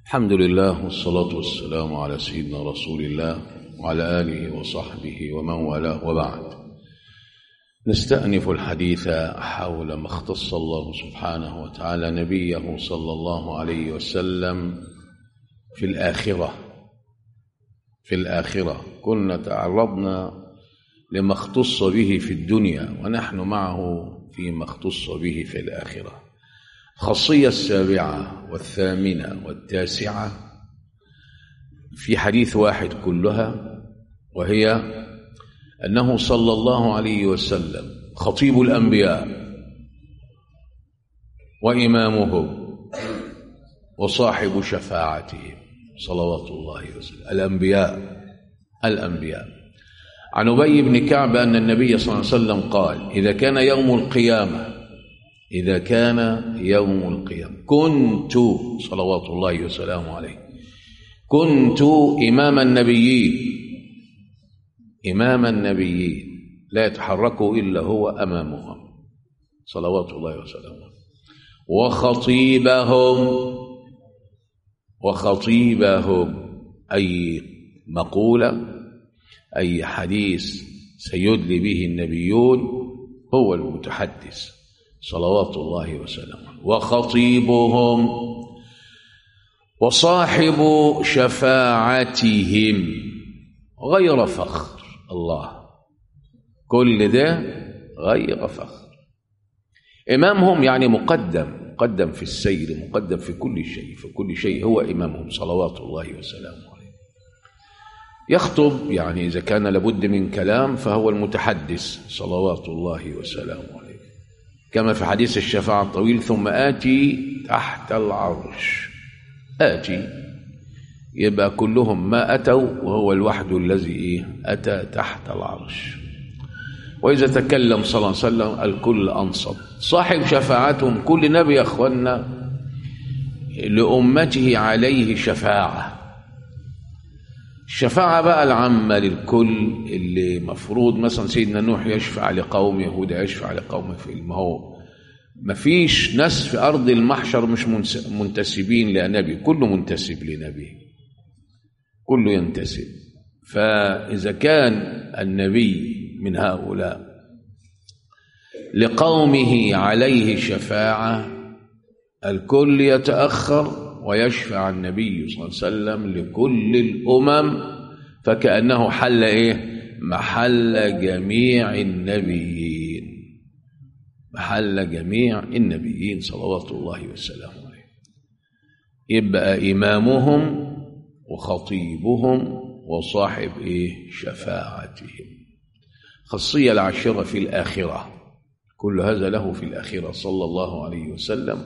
الحمد لله والصلاة والسلام على سيدنا رسول الله وعلى آله وصحبه ومن والاه وبعد نستأنف الحديث حول ما اختص الله سبحانه وتعالى نبيه صلى الله عليه وسلم في الآخرة في الآخرة كنا تعرضنا لما اختص به في الدنيا ونحن معه فيما اختص به في الآخرة الخاصية السابعة والثامنة والتاسعة في حديث واحد كلها وهي أنه صلى الله عليه وسلم خطيب الأنبياء وإمامهم وصاحب شفاعتهم صلوات الله وسلم الأنبياء الأنبياء عن أبي بن كعب أن النبي صلى الله عليه وسلم قال إذا كان يوم القيامة إذا كان يوم القيامة كنت صلوات الله وسلامه عليه كنت إمام النبيين إمام النبيين لا يتحرك إلا هو أمامهم صلوات الله وسلامه وخطيبهم وخطيبهم أي مقولة أي حديث سيدلي به النبيون هو المتحدث صلوات الله وسلامه وخطيبهم وصاحب شفاعتهم غير فخر الله كل ده غير فخر إمامهم يعني مقدم مقدم في السير مقدم في كل شيء في كل شيء هو إمامهم صلوات الله وسلامه عليه يخطب يعني إذا كان لابد من كلام فهو المتحدث صلوات الله وسلامه عليه كما في حديث الشفاعة الطويل ثم آتي تحت العرش آتي يبقى كلهم ما أتوا وهو الوحد الذي أتى تحت العرش وإذا تكلم صلى الله عليه وسلم الكل أنصت صاحب شفاعتهم كل نبي يا أخوانا لأمته عليه شفاعة الشفاعة بقى العامة للكل اللي مفروض مثلا سيدنا نوح يشفع لقوم يهود يشفع لقوم في ما هو ما فيش ناس في أرض المحشر مش منتسبين لنبي كله منتسب لنبي كله ينتسب فإذا كان النبي من هؤلاء لقومه عليه شفاعة الكل يتأخر ويشفع النبي صلى الله عليه وسلم لكل الأمم فكأنه حل إيه محل جميع النبيين محل جميع النبيين صلوات الله وسلامه عليه يبقى إمامهم وخطيبهم وصاحب إيه شفاعتهم خاصية العاشرة في الآخرة كل هذا له في الآخرة صلى الله عليه وسلم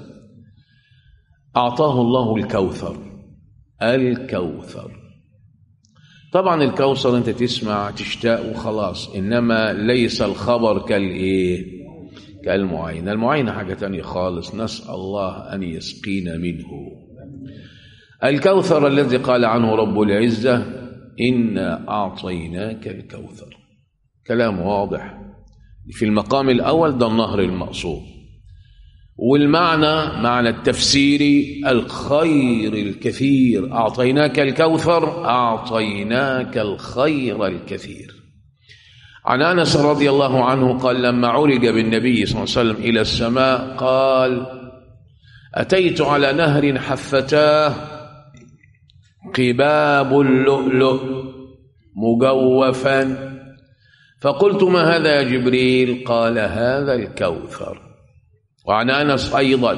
أعطاه الله الكوثر الكوثر طبعا الكوثر أنت تسمع تشتاق وخلاص إنما ليس الخبر كالإيه كالمعاينة المعاينة حاجة تانية خالص نسأل الله أن يسقينا منه الكوثر الذي قال عنه رب العزة إنا أعطيناك الكوثر كلام واضح في المقام الأول ده النهر المقصود والمعنى معنى التفسيري الخير الكثير أعطيناك الكوثر أعطيناك الخير الكثير عن أنس رضي الله عنه قال لما عرج بالنبي صلى الله عليه وسلم إلى السماء قال أتيت على نهر حفتاه قباب اللؤلؤ مجوفا فقلت ما هذا يا جبريل قال هذا الكوثر وعن انس ايضا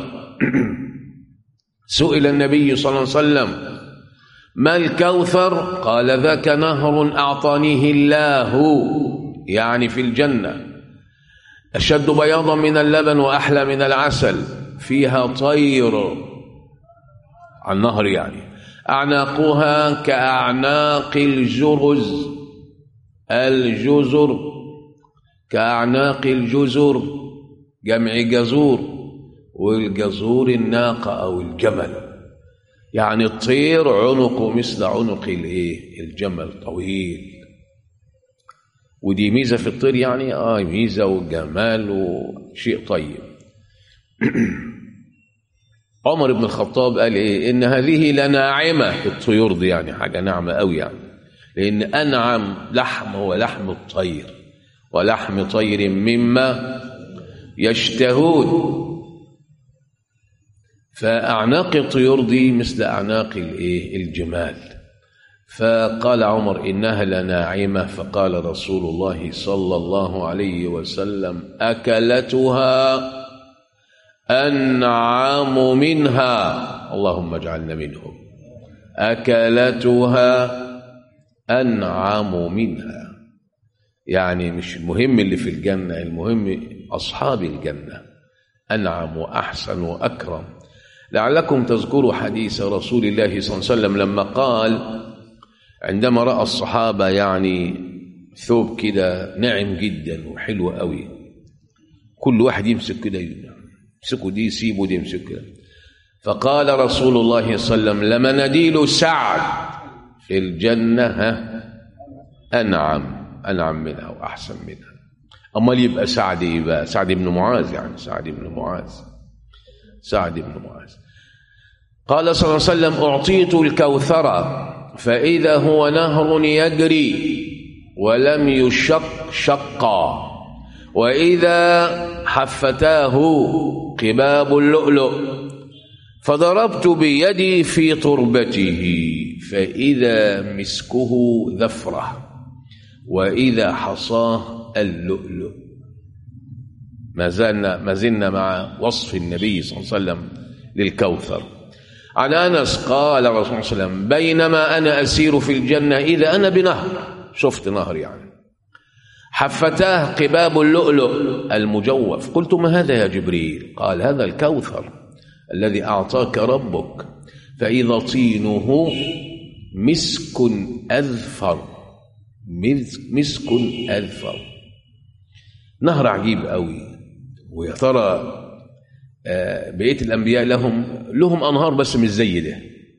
سئل النبي صلى الله عليه وسلم ما الكوثر قال ذاك نهر اعطانيه الله يعني في الجنه اشد بياضا من اللبن واحلى من العسل فيها طير عن نهر يعني اعناقها كاعناق الجرز الجزر كأعناق الجزر جمع جزور والجزور الناقة أو الجمل يعني الطير عنقه مثل عنق الايه الجمل طويل ودي ميزة في الطير يعني اه ميزة وجمال وشيء طيب عمر بن الخطاب قال ايه ان هذه لناعمه الطيور دي يعني حاجه ناعمه قوي يعني لان انعم لحم هو لحم الطير ولحم طير مما يشتهون فاعناق الطيور دي مثل اعناق الايه الجمال فقال عمر انها لناعمه فقال رسول الله صلى الله عليه وسلم اكلتها انعم منها اللهم اجعلنا منهم اكلتها انعم منها يعني مش المهم اللي في الجنه المهم اصحاب الجنه انعم واحسن واكرم لعلكم تذكروا حديث رسول الله صلى الله عليه وسلم لما قال عندما راى الصحابه يعني ثوب كده ناعم جدا وحلو قوي كل واحد يمسك كده يمسكه دي يسيبه دي يمسك كده فقال رسول الله صلى الله عليه وسلم لمناديل سعد في الجنه ها انعم انعم منها واحسن منها امال يبقى سعد يبقى سعد بن معاذ يعني سعد بن معاذ سعد بن معاذ قال صلى الله عليه وسلم اعطيت الكوثر فإذا هو نهر يجري ولم يشق شقا وإذا حفتاه قباب اللؤلؤ فضربت بيدي في تربته فإذا مسكه ذفرة وإذا حصاه اللؤلؤ ما زلنا ما زلنا مع وصف النبي صلى الله عليه وسلم للكوثر عن انس قال الرسول صلى الله عليه وسلم بينما انا اسير في الجنه اذا انا بنهر شفت نهر يعني حفتاه قباب اللؤلؤ المجوف قلت ما هذا يا جبريل قال هذا الكوثر الذي اعطاك ربك فاذا طينه مسك اذفر مسك اذفر نهر عجيب قوي ويا ترى بقيه الانبياء لهم لهم انهار بس مش زي ده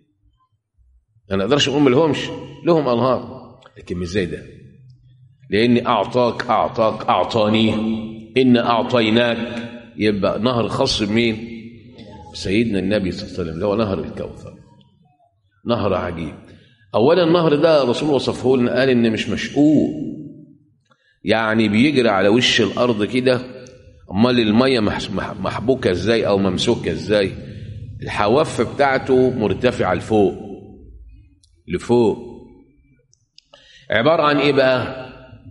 انا ما اقدرش اقول ما لهمش لهم انهار لكن مش زي ده لاني اعطاك اعطاك اعطاني ان اعطيناك يبقى نهر خاص بمين سيدنا النبي صلى الله عليه وسلم اللي هو نهر الكوثر نهر عجيب اولا النهر ده الرسول وصفه لنا قال ان مش مشقوق يعني بيجري على وش الارض كده امال الميه محبوكه ازاي او ممسوكه ازاي الحواف بتاعته مرتفعه لفوق لفوق عباره عن ايه بقى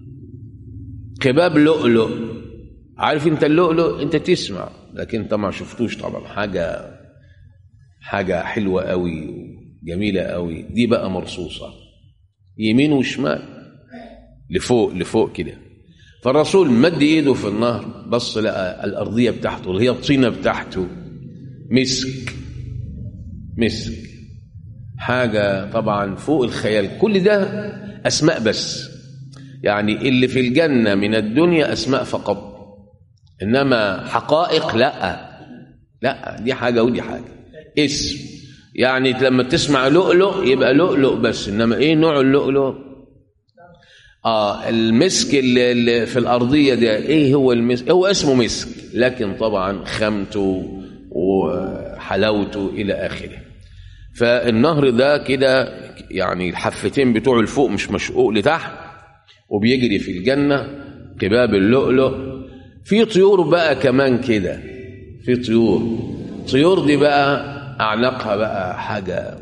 قباب لؤلؤ عارف انت اللؤلؤ انت تسمع لكن انت ما شفتوش طبعا حاجه حاجه حلوه قوي جميله قوي دي بقى مرصوصه يمين وشمال لفوق لفوق كده فالرسول مد ايده في النهر بص لقى الارضيه بتاعته اللي هي الطينه بتاعته مسك مسك حاجه طبعا فوق الخيال كل ده اسماء بس يعني اللي في الجنه من الدنيا اسماء فقط انما حقائق لا لا دي حاجه ودي حاجه اسم يعني لما تسمع لؤلؤ يبقى لؤلؤ بس انما ايه نوع اللؤلؤ اه المسك اللي, اللي في الارضيه ده ايه هو المسك هو اسمه مسك لكن طبعا خامته وحلاوته الى اخره فالنهر ده كده يعني الحفتين بتوعه لفوق مش مشقوق لتحت وبيجري في الجنه قباب اللؤلؤ في طيور بقى كمان كده في طيور طيور دي بقى اعناقها بقى حاجه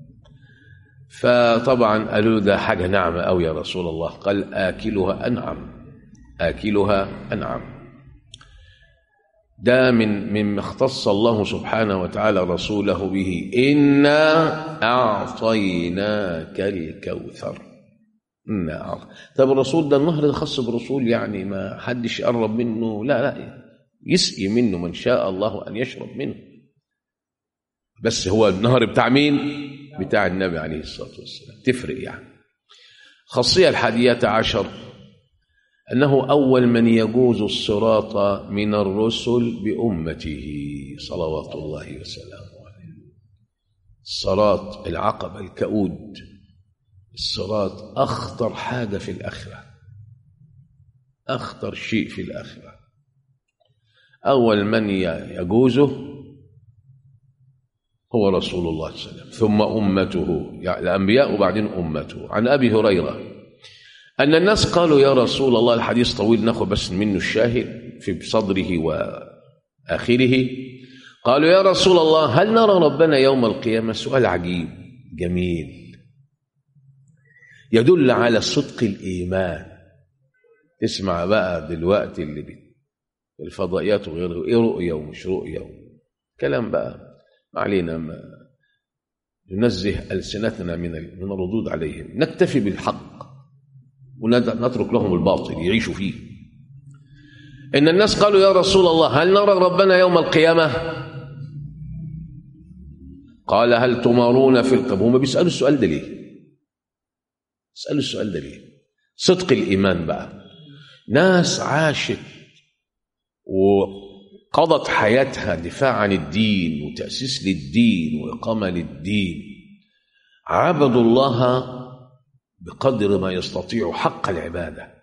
فطبعا قالوا ده حاجة نعمة أو يا رسول الله قال آكلها أنعم آكلها أنعم ده من مما اختص الله سبحانه وتعالى رسوله به إنا أعطيناك الكوثر إنا أعطي. طب الرسول ده النهر ده خاص برسول يعني ما حدش يقرب منه لا لا يسقي منه من شاء الله أن يشرب منه بس هو النهر بتاع مين بتاع النبي عليه الصلاة والسلام تفرق يعني خاصية الحادية عشر أنه أول من يجوز الصراط من الرسل بأمته صلوات الله وسلامه عليه الصراط العقبة الكؤود الصراط أخطر حاجة في الآخرة أخطر شيء في الآخرة أول من يجوزه هو رسول الله صلى الله عليه وسلم ثم أمته يعني الأنبياء وبعدين أمته عن أبي هريرة أن الناس قالوا يا رسول الله الحديث طويل ناخذ بس منه الشاهد في صدره وآخره قالوا يا رسول الله هل نرى ربنا يوم القيامة سؤال عجيب جميل يدل على صدق الإيمان اسمع بقى دلوقتي اللي بي الفضائيات وغيره ايه رؤية ومش رؤية كلام بقى ما علينا ما ننزه ألسنتنا من من الردود عليهم نكتفي بالحق ونترك لهم الباطل يعيشوا فيه إن الناس قالوا يا رسول الله هل نرى ربنا يوم القيامة قال هل تمارون في القبر هم بيسألوا السؤال ده ليه يسألوا السؤال ده ليه صدق الإيمان بقى ناس عاشت وقضت حياتها دفاع عن الدين وتأسيس للدين وإقامة للدين عبدوا الله بقدر ما يستطيع حق العبادة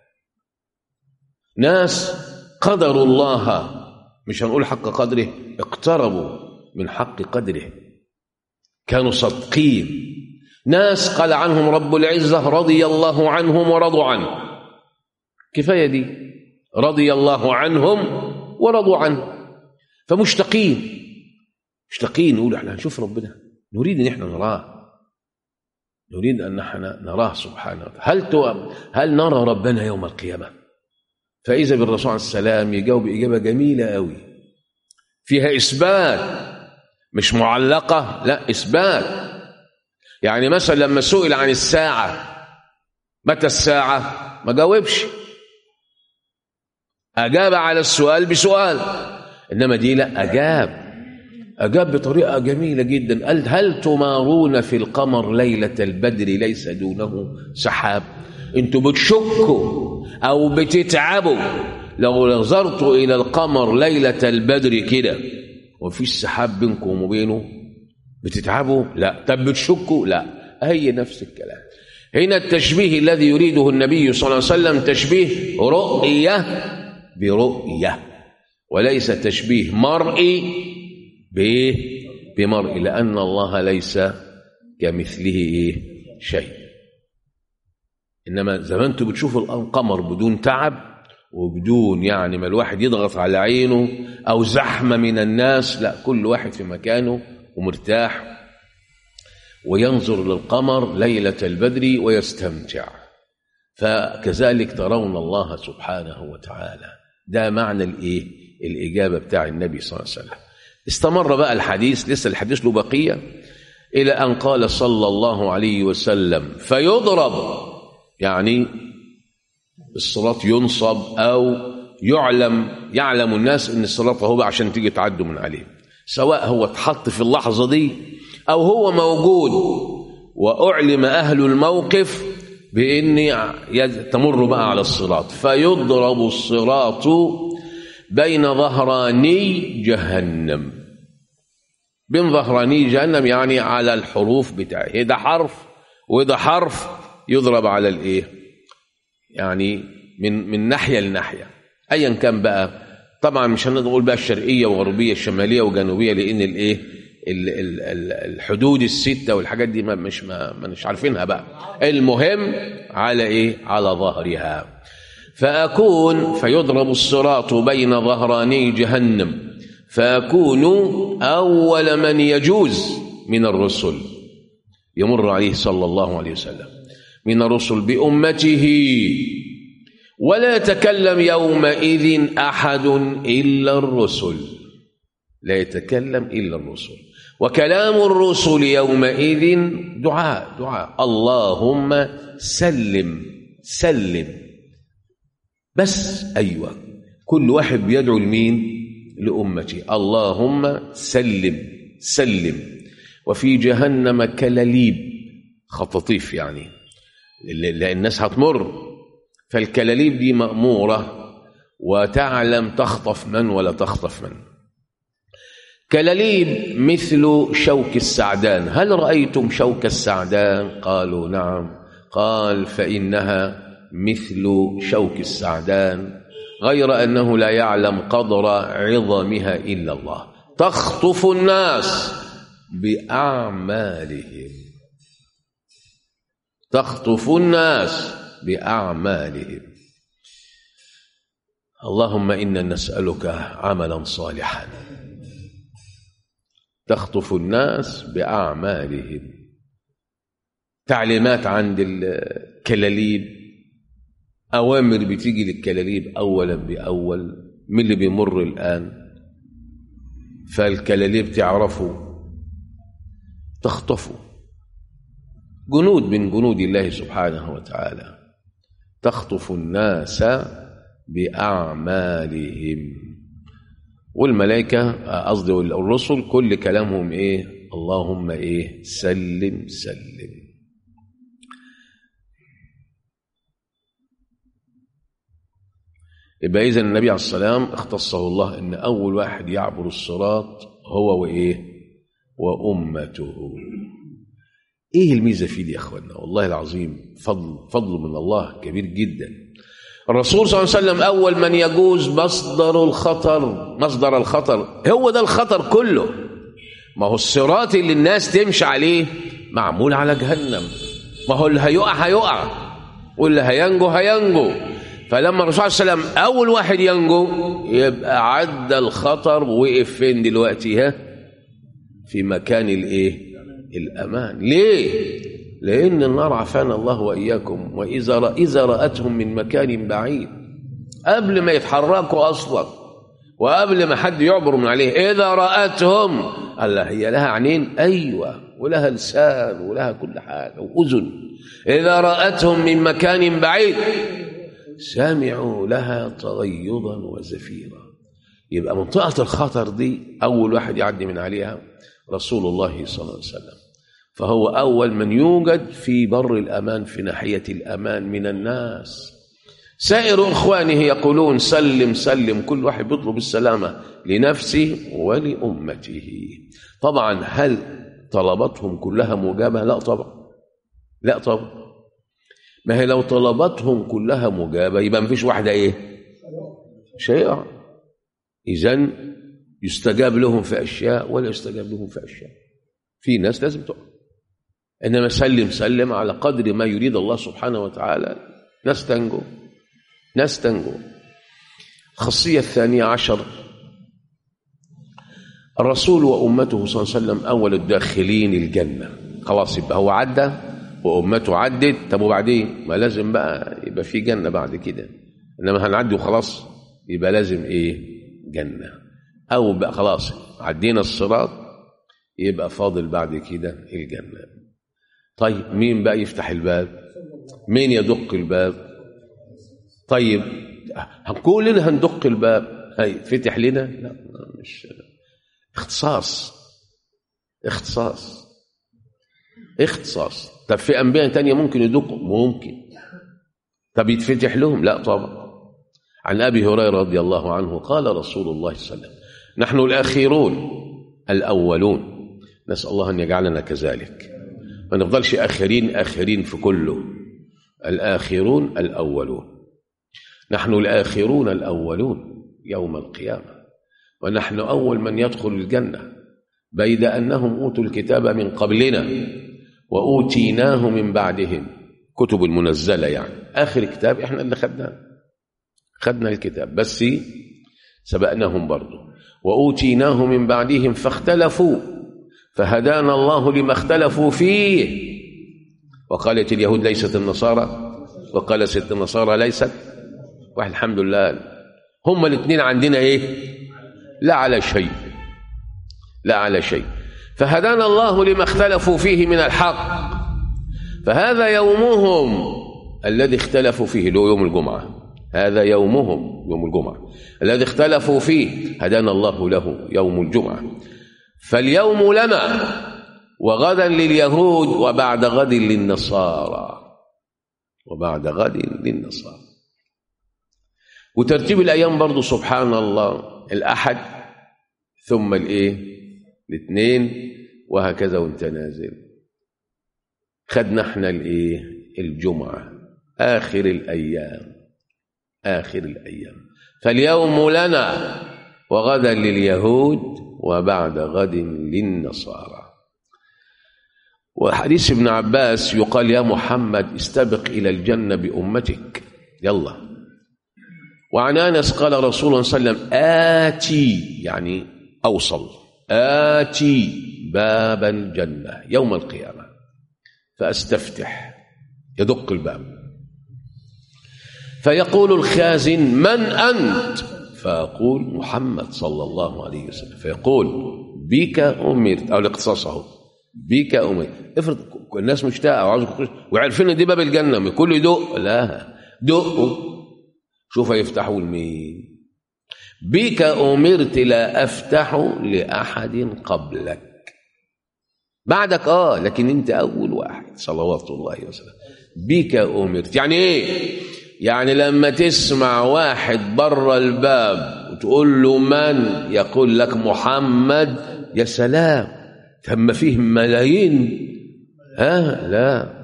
ناس قدروا الله مش هنقول حق قدره اقتربوا من حق قدره كانوا صادقين ناس قال عنهم رب العزة رضي الله عنهم ورضوا عنه كفاية دي رضي الله عنهم ورضوا عنه فمشتاقين مشتاقين نقول احنا هنشوف ربنا نريد ان احنا نراه نريد ان احنا نراه سبحانه وتعالى هل تو... هل نرى ربنا يوم القيامه فاذا بالرسول عليه السلام يجاوب اجابه جميله قوي فيها اثبات مش معلقه لا اثبات يعني مثلا لما سئل عن الساعه متى الساعه ما جاوبش أجاب على السؤال بسؤال إنما دي لا أجاب أجاب بطريقة جميلة جدا قال هل تمارون في القمر ليلة البدر ليس دونه سحاب انتوا بتشكوا أو بتتعبوا لو نظرتوا إلى القمر ليلة البدر كده ومفيش سحاب بينكم وبينه بتتعبوا لا طب بتشكوا لا هي نفس الكلام هنا التشبيه الذي يريده النبي صلى الله عليه وسلم تشبيه رؤية برؤية وليس تشبيه مرئي بإيه؟ بمرئي لأن الله ليس كمثله إيه؟ شيء إنما زي ما أنتم بتشوفوا القمر بدون تعب وبدون يعني ما الواحد يضغط على عينه أو زحمة من الناس لا كل واحد في مكانه ومرتاح وينظر للقمر ليلة البدر ويستمتع فكذلك ترون الله سبحانه وتعالى ده معنى الايه الاجابه بتاع النبي صلى الله عليه وسلم استمر بقى الحديث لسه الحديث له بقيه الى ان قال صلى الله عليه وسلم فيضرب يعني الصراط ينصب او يعلم يعلم الناس ان الصراط هو عشان تيجي تعدوا من عليه سواء هو اتحط في اللحظه دي او هو موجود واعلم اهل الموقف بإني تمر بقى على الصراط فيضرب الصراط بين ظهراني جهنم بين ظهراني جهنم يعني على الحروف بتاعه ده حرف وده حرف يضرب على الايه يعني من من ناحيه لناحيه ايا كان بقى طبعا مش هنقول بقى الشرقيه وغربيه الشماليه وجنوبيه لان الايه الحدود الستة والحاجات دي مش ما مش عارفينها بقى المهم على ايه على ظهرها فأكون فيضرب الصراط بين ظهراني جهنم فأكون أول من يجوز من الرسل يمر عليه صلى الله عليه وسلم من الرسل بأمته ولا يتكلم يومئذ أحد إلا الرسل لا يتكلم إلا الرسل وكلام الرسل يومئذ دعاء دعاء اللهم سلم سلم بس أيوة كل واحد بيدعو لمين لأمتي اللهم سلم سلم وفي جهنم كلاليب خطاطيف يعني لأن الناس هتمر فالكلاليب دي مأمورة وتعلم تخطف من ولا تخطف من كلاليب مثل شوك السعدان هل رأيتم شوك السعدان قالوا نعم قال فإنها مثل شوك السعدان غير أنه لا يعلم قدر عظمها إلا الله تخطف الناس بأعمالهم تخطف الناس بأعمالهم اللهم إنا نسألك عملا صالحا تخطف الناس بأعمالهم تعليمات عند الكلاليب أوامر بتيجي للكلاليب أولا بأول من اللي بيمر الآن فالكلاليب تعرفوا تخطفوا جنود من جنود الله سبحانه وتعالى تخطف الناس بأعمالهم والملائكة قصدي الرسل كل كلامهم إيه اللهم إيه سلم سلم يبقى إذا النبي عليه السلام اختصه الله إن أول واحد يعبر الصراط هو وإيه وأمته إيه الميزة في دي يا أخوانا والله العظيم فضل فضل من الله كبير جدا الرسول صلى الله عليه وسلم أول من يجوز مصدر الخطر مصدر الخطر هو ده الخطر كله ما هو الصراط اللي الناس تمشي عليه معمول على جهنم ما هو اللي هيقع هيقع واللي هينجو هينجو فلما الرسول صلى الله عليه وسلم أول واحد ينجو يبقى عدى الخطر ووقف فين دلوقتي ها في مكان الايه الأمان ليه لأن النار عافانا الله وإياكم وإذا رأ... إذا رأتهم من مكان بعيد قبل ما يتحركوا أصلا وقبل ما حد يعبر من عليه إذا رأتهم الله هي لها عينين أيوة ولها لسان ولها كل حاجة وأذن إذا رأتهم من مكان بعيد سمعوا لها تغيظا وزفيرا يبقى منطقة الخطر دي أول واحد يعدي من عليها رسول الله صلى الله عليه وسلم فهو أول من يوجد في بر الأمان في ناحية الأمان من الناس سائر إخوانه يقولون سلم سلم كل واحد بيطلب السلامة لنفسه ولأمته طبعا هل طلباتهم كلها مجابة لا طبعا لا طبعا ما هي لو طلباتهم كلها مجابة يبقى مفيش واحدة ايه شيء إذا يستجاب لهم في أشياء ولا يستجاب لهم في أشياء في ناس لازم تقع إنما سلم سلم على قدر ما يريد الله سبحانه وتعالى ناس تنجو ناس تنجو الخاصية الثانية عشر الرسول وأمته صلى الله عليه وسلم أول الداخلين الجنة خلاص يبقى هو عدى وأمته عدت طب وبعدين ما لازم بقى يبقى في جنة بعد كده إنما هنعدي وخلاص يبقى لازم إيه جنة أو بقى خلاص عدينا الصراط يبقى فاضل بعد كده الجنة طيب مين بقى يفتح الباب مين يدق الباب طيب كلنا هندق الباب هيتفتح لنا لا مش اختصاص اختصاص اختصاص طب في انبياء تانية ممكن يدقوا ممكن طب يتفتح لهم لا طبعا عن ابي هريره رضي الله عنه قال رسول الله صلى الله عليه وسلم نحن الاخيرون الاولون نسال الله ان يجعلنا كذلك ما نفضلش اخرين اخرين في كله الاخرون الاولون نحن الاخرون الاولون يوم القيامه ونحن اول من يدخل الجنه بيد انهم اوتوا الكتاب من قبلنا واوتيناه من بعدهم كتب المنزله يعني اخر كتاب احنا اللي خدناه خدنا الكتاب بس سبقناهم برضه واوتيناه من بعدهم فاختلفوا فهدانا الله لما اختلفوا فيه وقالت اليهود ليست النصارى وقالت النصارى ليست واحد الحمد لله هما الاثنين عندنا ايه لا على شيء لا على شيء فهدانا الله لما اختلفوا فيه من الحق فهذا يومهم الذي اختلفوا فيه اللي هو يوم الجمعة هذا يومهم يوم الجمعة الذي اختلفوا فيه هدانا الله له يوم الجمعة فاليوم لنا وغدا لليهود وبعد غد للنصارى وبعد غد للنصارى وترتيب الأيام برضو سبحان الله الأحد ثم الإيه الاثنين وهكذا وانت نازل خدنا احنا الايه الجمعة آخر الأيام آخر الأيام فاليوم لنا وغدا لليهود وبعد غد للنصارى وحديث ابن عباس يقال يا محمد استبق إلى الجنة بأمتك يلا وعن أنس قال رسول الله صلى الله عليه وسلم آتي يعني أوصل آتي باب الجنة يوم القيامة فأستفتح يدق الباب فيقول الخازن من أنت فأقول محمد صلى الله عليه وسلم فيقول بك أمرت أو الاقتصاصه بك أمرت افرض الناس مشتاقة وعاوز وعارفين ان دي باب الجنة كل يدق لا دقوا شوف يفتحوا لمين بك أمرت لا أفتح لأحد قبلك بعدك آه لكن أنت أول واحد صلوات الله وسلم بك أمرت يعني إيه يعني لما تسمع واحد بره الباب وتقول له من يقول لك محمد يا سلام ثم فيه ملايين ها لا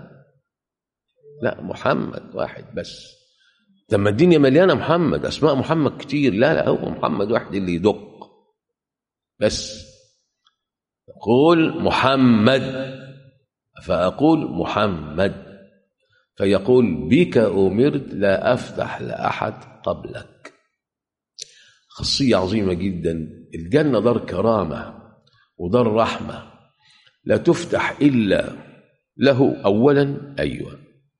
لا محمد واحد بس ثم الدنيا مليانه محمد اسماء محمد كتير لا لا هو محمد واحد اللي يدق بس يقول محمد فاقول محمد فيقول بك أمرت لا أفتح لأحد قبلك خاصية عظيمة جدا الجنة دار كرامة ودار رحمة لا تفتح إلا له أولا أيوة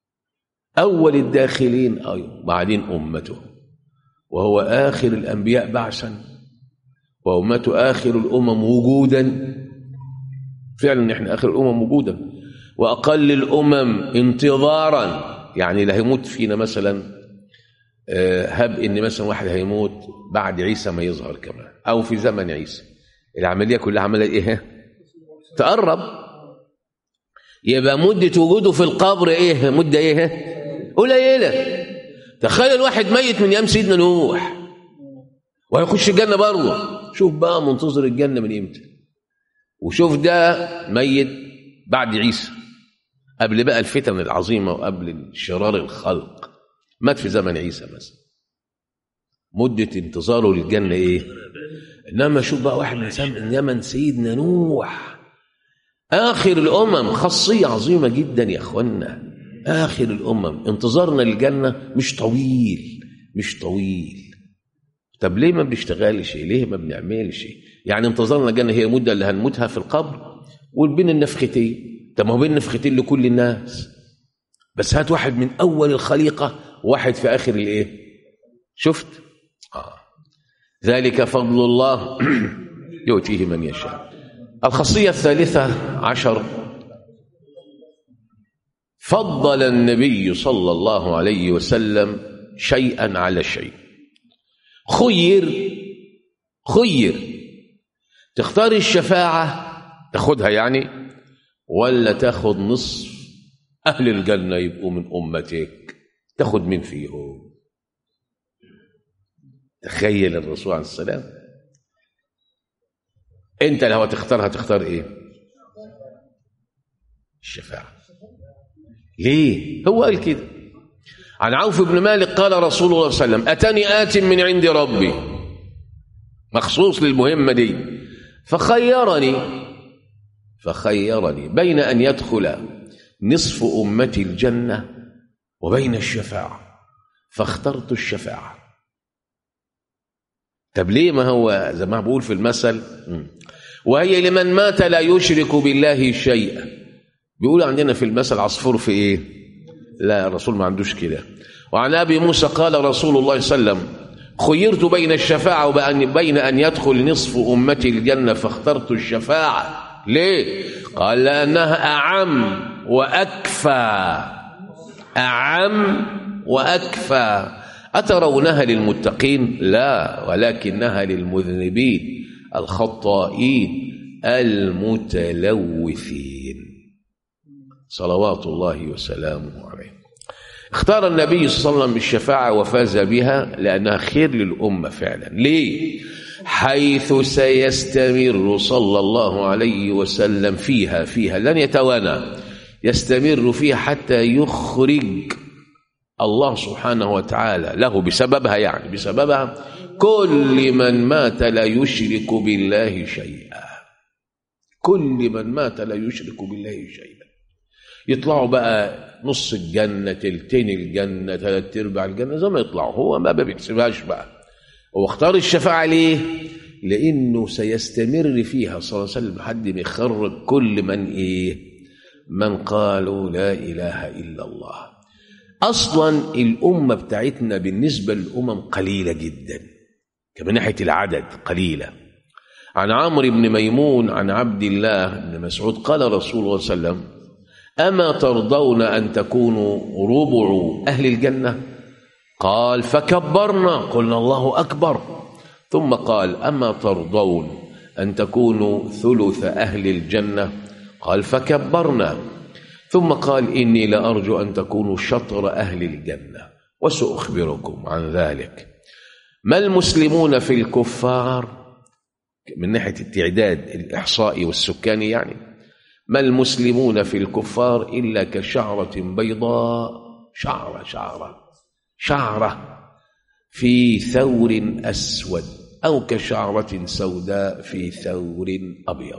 أول الداخلين أيوة بعدين أمته وهو آخر الأنبياء بعثا وأمته آخر الأمم وجودا فعلا نحن آخر الأمم وجودا وأقل الأمم انتظارا يعني لا هيموت فينا مثلا هب إن مثلا واحد هيموت بعد عيسى ما يظهر كمان أو في زمن عيسى العملية كلها عملية إيه تقرب يبقى مدة وجوده في القبر إيه مدة إيه قليلة تخيل واحد ميت من أيام سيدنا نوح وهيخش الجنة برضه شوف بقى منتظر الجنة من إمتى وشوف ده ميت بعد عيسى قبل بقى الفتن العظيمة وقبل شرار الخلق مات في زمن عيسى مثلا مدة انتظاره للجنة ايه انما شوف بقى واحد من زمن سيدنا نوح اخر الامم خاصية عظيمة جدا يا اخوانا اخر الامم انتظارنا للجنة مش طويل مش طويل طب ليه ما بنشتغلش ليه ما بنعملش يعني انتظارنا الجنة هي المدة اللي هنموتها في القبر وبين النفختين طب ما هو بين نفختين لكل الناس بس هات واحد من اول الخليقه وواحد في اخر الايه شفت آه. ذلك فضل الله يؤتيه من يشاء الخاصيه الثالثه عشر فضل النبي صلى الله عليه وسلم شيئا على شيء خير خير تختار الشفاعه تاخدها يعني ولا تاخد نصف أهل الجنة يبقوا من أمتك تاخد من فيهم تخيل الرسول عليه السلام انت لو هتختار هتختار ايه الشفاعة ليه هو قال كده عن عوف بن مالك قال رسول الله صلى الله عليه وسلم أتاني آت من عند ربي مخصوص للمهمة دي فخيرني فخيرني بين أن يدخل نصف أمتي الجنة وبين الشفاعة فاخترت الشفاعة طب ليه ما هو زي ما بقول في المثل وهي لمن مات لا يشرك بالله شيئا بيقول عندنا في المثل عصفور في ايه لا الرسول ما عندوش كده وعن ابي موسى قال رسول الله صلى الله عليه وسلم خيرت بين الشفاعة وبين أن يدخل نصف أمتي الجنة فاخترت الشفاعة ليه قال لأنها أعم وأكفى أعم وأكفى أترونها للمتقين لا ولكنها للمذنبين الخطائين المتلوثين صلوات الله وسلامه عليه اختار النبي صلى الله عليه وسلم الشفاعة وفاز بها لأنها خير للأمة فعلا ليه حيث سيستمر صلى الله عليه وسلم فيها فيها لن يتوانى يستمر فيها حتى يخرج الله سبحانه وتعالى له بسببها يعني بسببها كل من مات لا يشرك بالله شيئا كل من مات لا يشرك بالله شيئا يطلعوا بقى نص الجنة تلتين الجنة ثلاث ارباع الجنة زي ما يطلعوا هو ما بيحسبهاش بقى هو اختار الشفاعة ليه؟ لأنه سيستمر فيها صلى الله عليه وسلم لحد ما يخرج كل من إيه؟ من قالوا لا إله إلا الله أصلا الأمة بتاعتنا بالنسبة للأمم قليلة جدا كمان ناحية العدد قليلة عن عمرو بن ميمون عن عبد الله بن مسعود قال رسول الله صلى الله عليه وسلم أما ترضون أن تكونوا ربع أهل الجنة قال فكبرنا قلنا الله أكبر ثم قال أما ترضون أن تكونوا ثلث أهل الجنة قال فكبرنا ثم قال إني لأرجو أن تكونوا شطر أهل الجنة وسأخبركم عن ذلك ما المسلمون في الكفار من ناحية التعداد الإحصائي والسكاني يعني ما المسلمون في الكفار إلا كشعرة بيضاء شعرة شعرة شعرة في ثور أسود أو كشعرة سوداء في ثور أبيض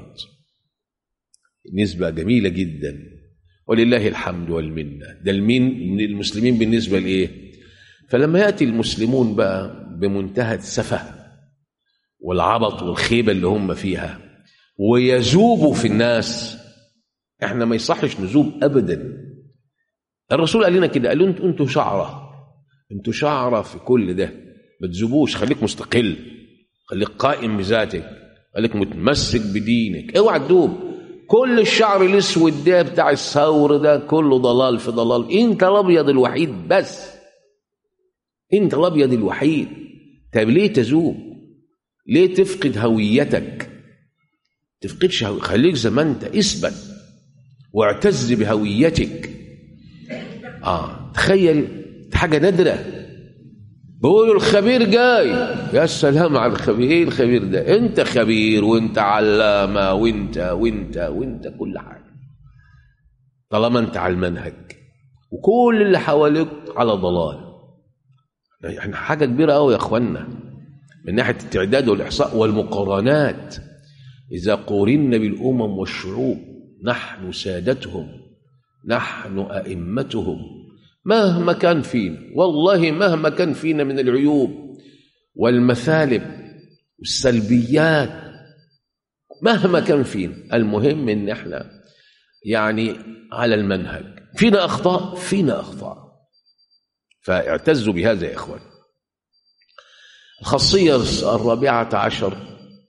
نسبة جميلة جدا ولله الحمد والمنة ده المين المسلمين بالنسبة لإيه فلما يأتي المسلمون بقى بمنتهى السفه والعبط والخيبة اللي هم فيها ويذوبوا في الناس احنا ما يصحش نذوب ابدا الرسول قال لنا كده قال له انتوا شعره انتوا شعره في كل ده ما تذوبوش خليك مستقل خليك قائم بذاتك خليك متمسك بدينك اوعى تذوب كل الشعر الاسود ده بتاع الثور ده كله ضلال في ضلال انت الابيض الوحيد بس انت الابيض الوحيد طب ليه تذوب ليه تفقد هويتك تفقدش هويتك خليك زي ما انت اثبت واعتز بهويتك اه تخيل حاجه نادره بيقولوا الخبير جاي يا سلام على الخبير ايه الخبير ده انت خبير وانت علامه وانت وانت وانت كل حاجه طالما انت على المنهج وكل اللي حواليك على ضلال احنا حاجه كبيره قوي يا اخوانا من ناحيه التعداد والاحصاء والمقارنات اذا قورنا بالامم والشعوب نحن سادتهم نحن ائمتهم مهما كان فينا والله مهما كان فينا من العيوب والمثالب والسلبيات مهما كان فينا المهم ان احنا يعني على المنهج فينا اخطاء فينا اخطاء فاعتزوا بهذا يا اخوان الخاصيه الرابعه عشر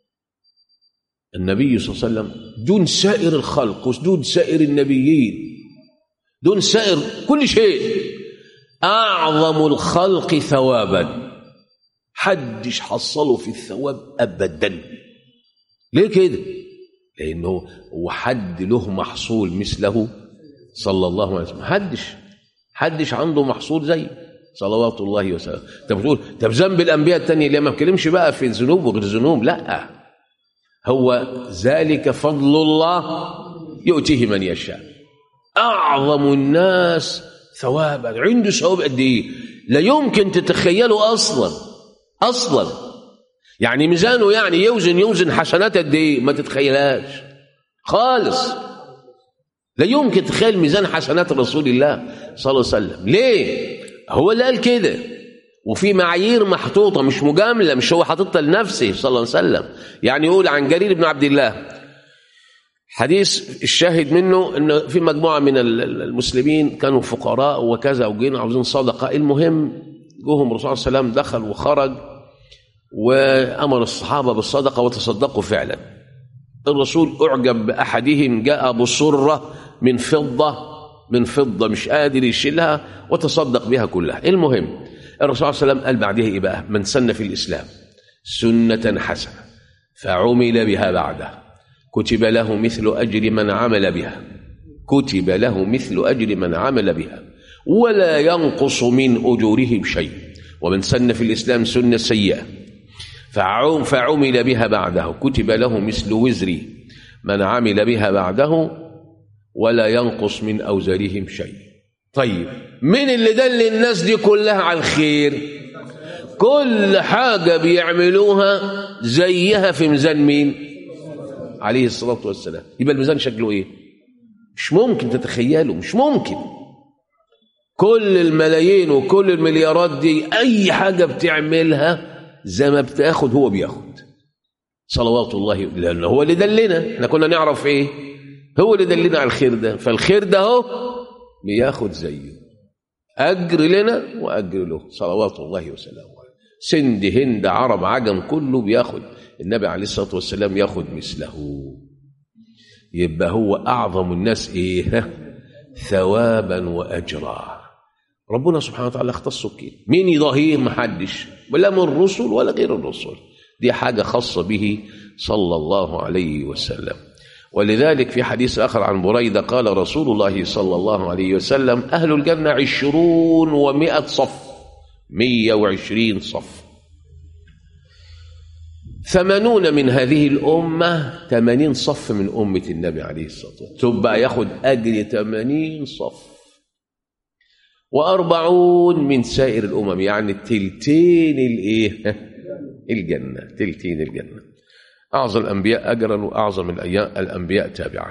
النبي صلى الله عليه وسلم دون سائر الخلق ودون سائر النبيين دون سائر كل شيء أعظم الخلق ثوابا حدش حصله في الثواب أبدا ليه كده لأنه هو حد له محصول مثله صلى الله عليه وسلم حدش حدش عنده محصول زي صلوات الله وسلامه انت بتقول طب ذنب الانبياء التانية اللي ما بتكلمش بقى في الذنوب وغير الذنوب لا هو ذلك فضل الله يؤتيه من يشاء أعظم الناس ثوابا عنده ثواب قد إيه لا يمكن تتخيله أصلا أصلا يعني ميزانه يعني يوزن يوزن حسنات قد إيه ما تتخيلهاش خالص لا يمكن تخيل ميزان حسنات رسول الله صلى الله عليه وسلم ليه هو اللي قال كده وفي معايير محطوطة مش مجاملة مش هو حاططها لنفسه صلى الله عليه وسلم يعني يقول عن جرير بن عبد الله حديث الشاهد منه انه في مجموعة من المسلمين كانوا فقراء وكذا وجينا عاوزين صدقة المهم جوهم الرسول صلى الله عليه وسلم دخل وخرج وأمر الصحابة بالصدقة وتصدقوا فعلا الرسول أعجب بأحدهم جاء بصرة من فضة من فضة مش قادر يشيلها وتصدق بها كلها المهم الرسول صلى الله عليه وسلم قال بعدها ايه بقى من سن في الاسلام سنه حسنه فعمل بها بعده كتب له مثل اجر من عمل بها كتب له مثل اجر من عمل بها ولا ينقص من اجورهم شيء ومن سن في الاسلام سنه سيئه فعمل بها بعده كتب له مثل وزر من عمل بها بعده ولا ينقص من اوزارهم شيء طيب مين اللي دل الناس دي كلها على الخير كل حاجة بيعملوها زيها في ميزان مين عليه الصلاة والسلام يبقى الميزان شكله ايه مش ممكن تتخيلوا مش ممكن كل الملايين وكل المليارات دي اي حاجه بتعملها زي ما بتاخد هو بياخد صلوات الله لان هو اللي دلنا احنا كنا نعرف ايه هو اللي دلنا على الخير ده فالخير ده اهو بياخد زيه اجر لنا واجر له صلوات الله وسلامه عليه سند هند عرب عجم كله بياخد النبي عليه الصلاه والسلام ياخد مثله يبقى هو اعظم الناس ايه ثوابا واجرا ربنا سبحانه وتعالى اختصه بكده مين يضاهيه محدش ولا من الرسل ولا غير الرسل دي حاجه خاصه به صلى الله عليه وسلم ولذلك في حديث آخر عن بريدة قال رسول الله صلى الله عليه وسلم أهل الجنة عشرون ومائة صف مية وعشرين صف ثمانون من هذه الأمة ثمانين صف من أمة النبي عليه الصلاة والسلام تبقى ياخد أجر ثمانين صف وأربعون من سائر الأمم يعني تلتين الإيه الجنة تلتين الجنة أعظم الأنبياء أجرا وأعظم الأنبياء تابعا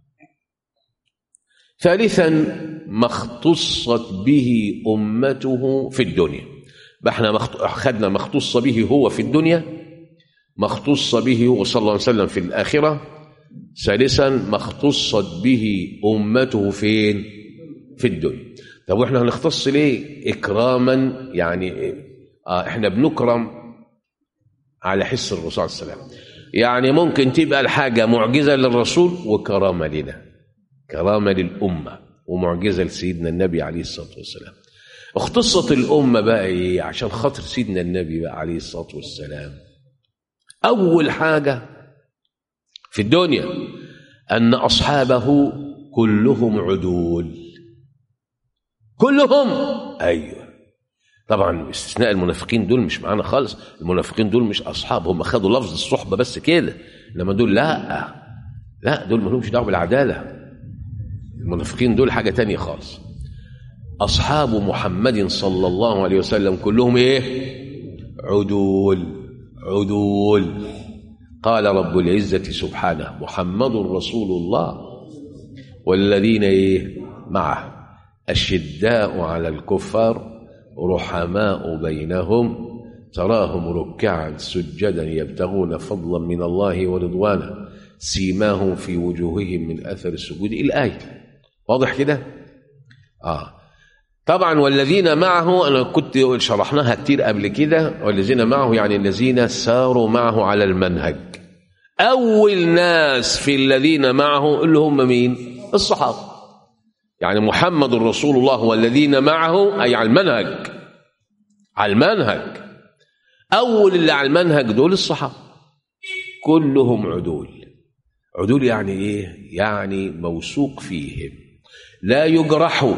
ثالثا ما اختصت به أمته في الدنيا احنا أخذنا ما اختص به هو في الدنيا ما اختص به هو صلى الله عليه وسلم في الآخرة ثالثا ما اختصت به أمته فين في الدنيا طب واحنا هنختص ليه إكراما يعني آه احنا بنكرم على حس الرسول صلى الله عليه وسلم يعني ممكن تبقى الحاجة معجزة للرسول وكرامة لنا كرامة للأمة ومعجزة لسيدنا النبي عليه الصلاة والسلام اختصت الأمة بقى إيه عشان خاطر سيدنا النبي بقى عليه الصلاة والسلام أول حاجة في الدنيا أن أصحابه كلهم عدول كلهم أيوه طبعا استثناء المنافقين دول مش معانا خالص المنافقين دول مش اصحاب هم خدوا لفظ الصحبه بس كده انما دول لا لا دول ما لهمش دعوه بالعداله المنافقين دول حاجه تانية خالص اصحاب محمد صلى الله عليه وسلم كلهم ايه عدول عدول قال رب العزه سبحانه محمد رسول الله والذين ايه معه الشداء على الكفار رحماء بينهم تراهم ركعا سجدا يبتغون فضلا من الله ورضوانا سيماهم في وجوههم من اثر السجود الايه واضح كده اه طبعا والذين معه انا كنت شرحناها كتير قبل كده والذين معه يعني الذين ساروا معه على المنهج اول ناس في الذين معه اللي هم مين الصحابه يعني محمد رسول الله والذين معه أي على المنهج على المنهج أول اللي على المنهج دول الصحابة كلهم عدول عدول يعني إيه؟ يعني موثوق فيهم لا يجرحوا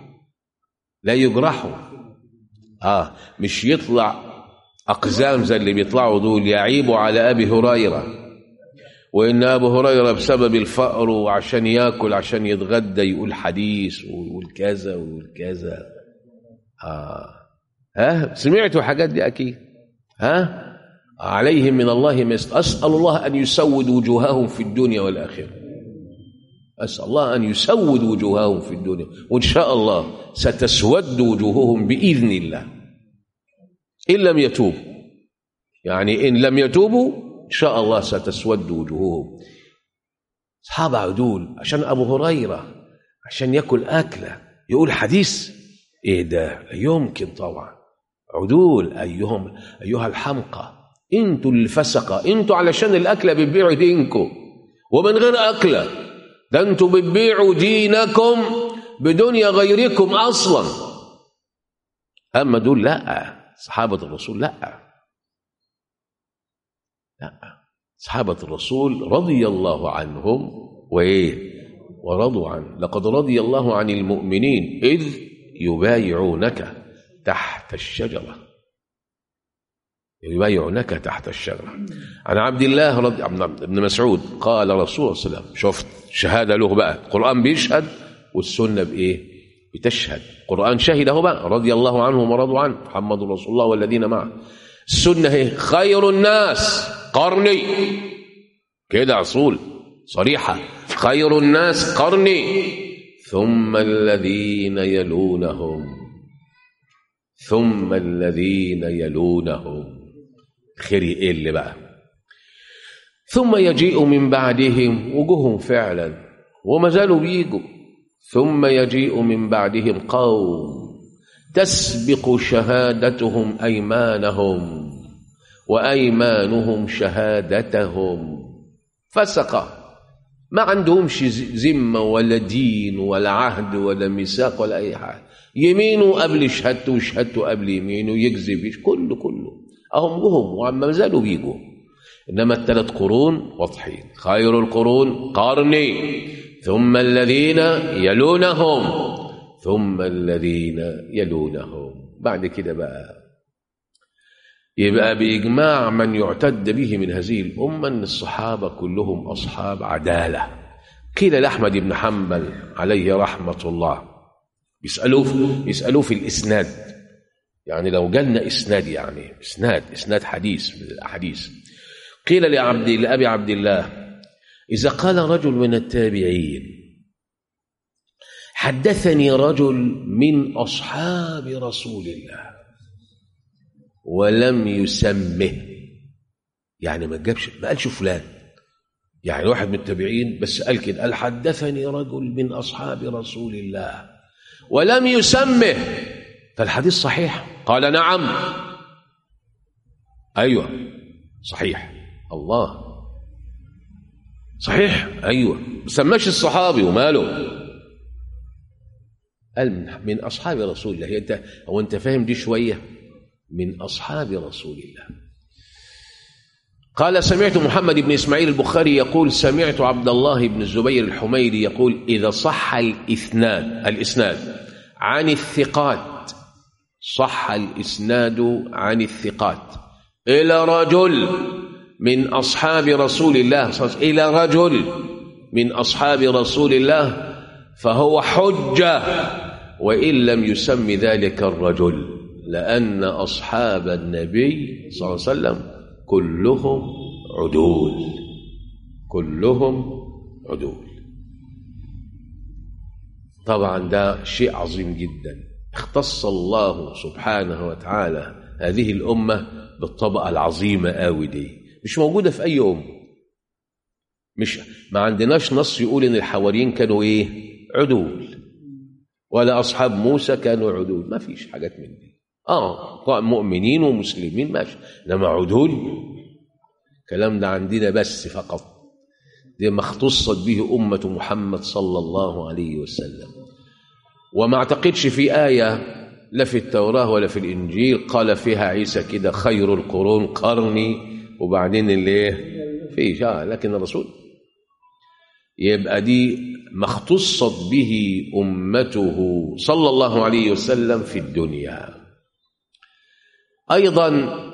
لا يجرحوا آه مش يطلع أقزام زي اللي بيطلعوا دول يعيبوا على أبي هريرة وإن أبو هريرة بسبب الفقر وعشان ياكل عشان يتغدى يقول حديث ويقول كذا ويقول كذا آه. ها سمعتوا حاجات دي أكيد ها عليهم من الله ما أسأل الله أن يسود وجوههم في الدنيا والآخرة أسأل الله أن يسود وجوههم في الدنيا وإن شاء الله ستسود وجوههم بإذن الله إن لم يتوبوا يعني إن لم يتوبوا إن شاء الله ستسود وجوههم أصحاب عدول عشان أبو هريرة عشان يأكل أكلة يقول حديث إيه ده لا يمكن طبعا عدول أيهم أيها الحمقى انتوا الفسقة انتوا علشان الأكلة بتبيعوا دينكم ومن غير أكلة ده انتوا بتبيعوا دينكم بدنيا غيركم أصلا أما دول لا صحابة الرسول لا لا صحابة الرسول رضي الله عنهم وإيه ورضوا عنه لقد رضي الله عن المؤمنين إذ يبايعونك تحت الشجرة يبايعونك تحت الشجرة عن عبد الله رضي ابن مسعود قال رسول الله صلى الله عليه وسلم شفت شهادة له بقى القرآن بيشهد والسنة بإيه بتشهد القرآن شهد اهو بقى رضي الله عنهم ورضوا عنه محمد رسول الله والذين معه السنة هي خير الناس قرني كده اصول صريحة خير الناس قرني ثم الذين يلونهم ثم الذين يلونهم خيري ايه اللي بقى ثم يجيء من بعدهم وجوههم فعلا وما زالوا بيجوا ثم يجيء من بعدهم قوم تسبق شهادتهم ايمانهم وايمانهم شهادتهم فسقه ما عندهمش ذمه ولا دين ولا عهد ولا ميثاق ولا اي حاجه يمينه قبل شهادته وشهادته قبل يمينه يكذب كله كله اهم جهم وما زالوا بيجوا انما الثلاث قرون واضحين خير القرون قرني ثم الذين يلونهم ثم الذين يلونهم بعد كده بقى يبقى بإجماع من يعتد به من هذه الأمة أن الصحابة كلهم أصحاب عدالة قيل لأحمد بن حنبل عليه رحمة الله يسألوه يسألوه في الإسناد يعني لو جالنا إسناد يعني إسناد إسناد حديث من الأحاديث قيل لعبد لأبي عبد الله إذا قال رجل من التابعين حدثني رجل من أصحاب رسول الله ولم يسمه يعني ما جابش ما قالش فلان يعني واحد من التابعين بس قال كده قال حدثني رجل من أصحاب رسول الله ولم يسمه فالحديث صحيح قال نعم أيوة صحيح الله صحيح أيوة ما سماش الصحابي وماله قال من, من أصحاب رسول الله أنت هو أنت فاهم دي شوية من أصحاب رسول الله قال سمعت محمد بن إسماعيل البخاري يقول سمعت عبد الله بن الزبير الحميري يقول إذا صح الإثنان الإسناد عن الثقات صح الإسناد عن الثقات إلى رجل من أصحاب رسول الله إلى رجل من أصحاب رسول الله فهو حجة وإن لم يسم ذلك الرجل لأن أصحاب النبي صلى الله عليه وسلم كلهم عدول كلهم عدول طبعا ده شيء عظيم جدا اختص الله سبحانه وتعالى هذه الأمة بالطبقة العظيمة قوي دي مش موجودة في أي أمة مش ما عندناش نص يقول إن الحواريين كانوا إيه عدول ولا أصحاب موسى كانوا عدول ما فيش حاجات من دي اه مؤمنين ومسلمين ماشي انما عدول الكلام ده عندنا بس فقط دي ما اختصت به أمة محمد صلى الله عليه وسلم وما اعتقدش في آية لا في التوراة ولا في الإنجيل قال فيها عيسى كده خير القرون قرني وبعدين اللي ايه فيش آه لكن الرسول يبقى دي ما اختصت به أمته صلى الله عليه وسلم في الدنيا أيضا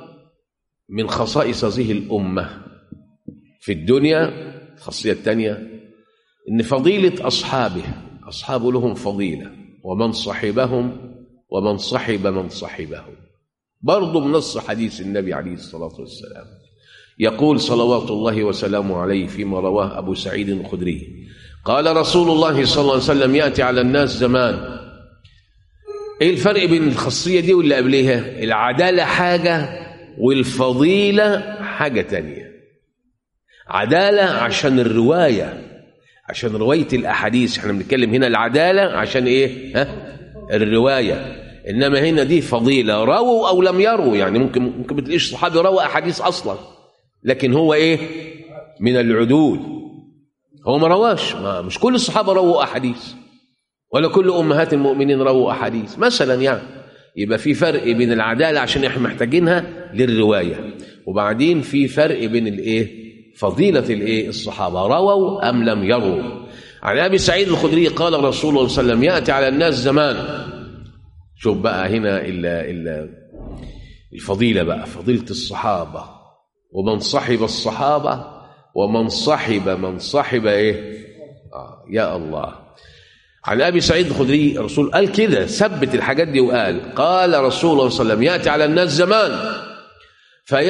من خصائص هذه الأمة في الدنيا الخاصية الثانية إن فضيلة أصحابه أصحاب لهم فضيلة ومن صحبهم ومن صحب من صحبهم برضو بنص حديث النبي عليه الصلاة والسلام يقول صلوات الله وسلامه عليه فيما رواه أبو سعيد الخدري قال رسول الله صلى الله عليه وسلم يأتي على الناس زمان ايه الفرق بين الخاصية دي واللي قبلها العدالة حاجة والفضيلة حاجة تانية عدالة عشان الرواية عشان رواية الأحاديث احنا بنتكلم هنا العدالة عشان ايه ها الرواية إنما هنا دي فضيلة رووا أو لم يروا يعني ممكن ممكن ما تلاقيش صحابي روى أحاديث أصلا لكن هو ايه من العدول هو ما رواش ما مش كل الصحابة رووا أحاديث ولا كل أمهات المؤمنين رووا أحاديث مثلا يعني يبقى في فرق بين العدالة عشان احنا محتاجينها للرواية وبعدين في فرق بين الايه فضيلة الايه الصحابة رووا أم لم يروا عن أبي سعيد الخدري قال رسول الله صلى الله عليه وسلم يأتي على الناس زمان شوف بقى هنا إلا إلا الفضيلة بقى فضيلة الصحابة ومن صحب الصحابة ومن صحب من صحب ايه آه يا الله عن ابي سعيد الخدري الرسول قال كده ثبت الحاجات دي وقال قال رسول الله صلى الله عليه وسلم ياتي على الناس زمان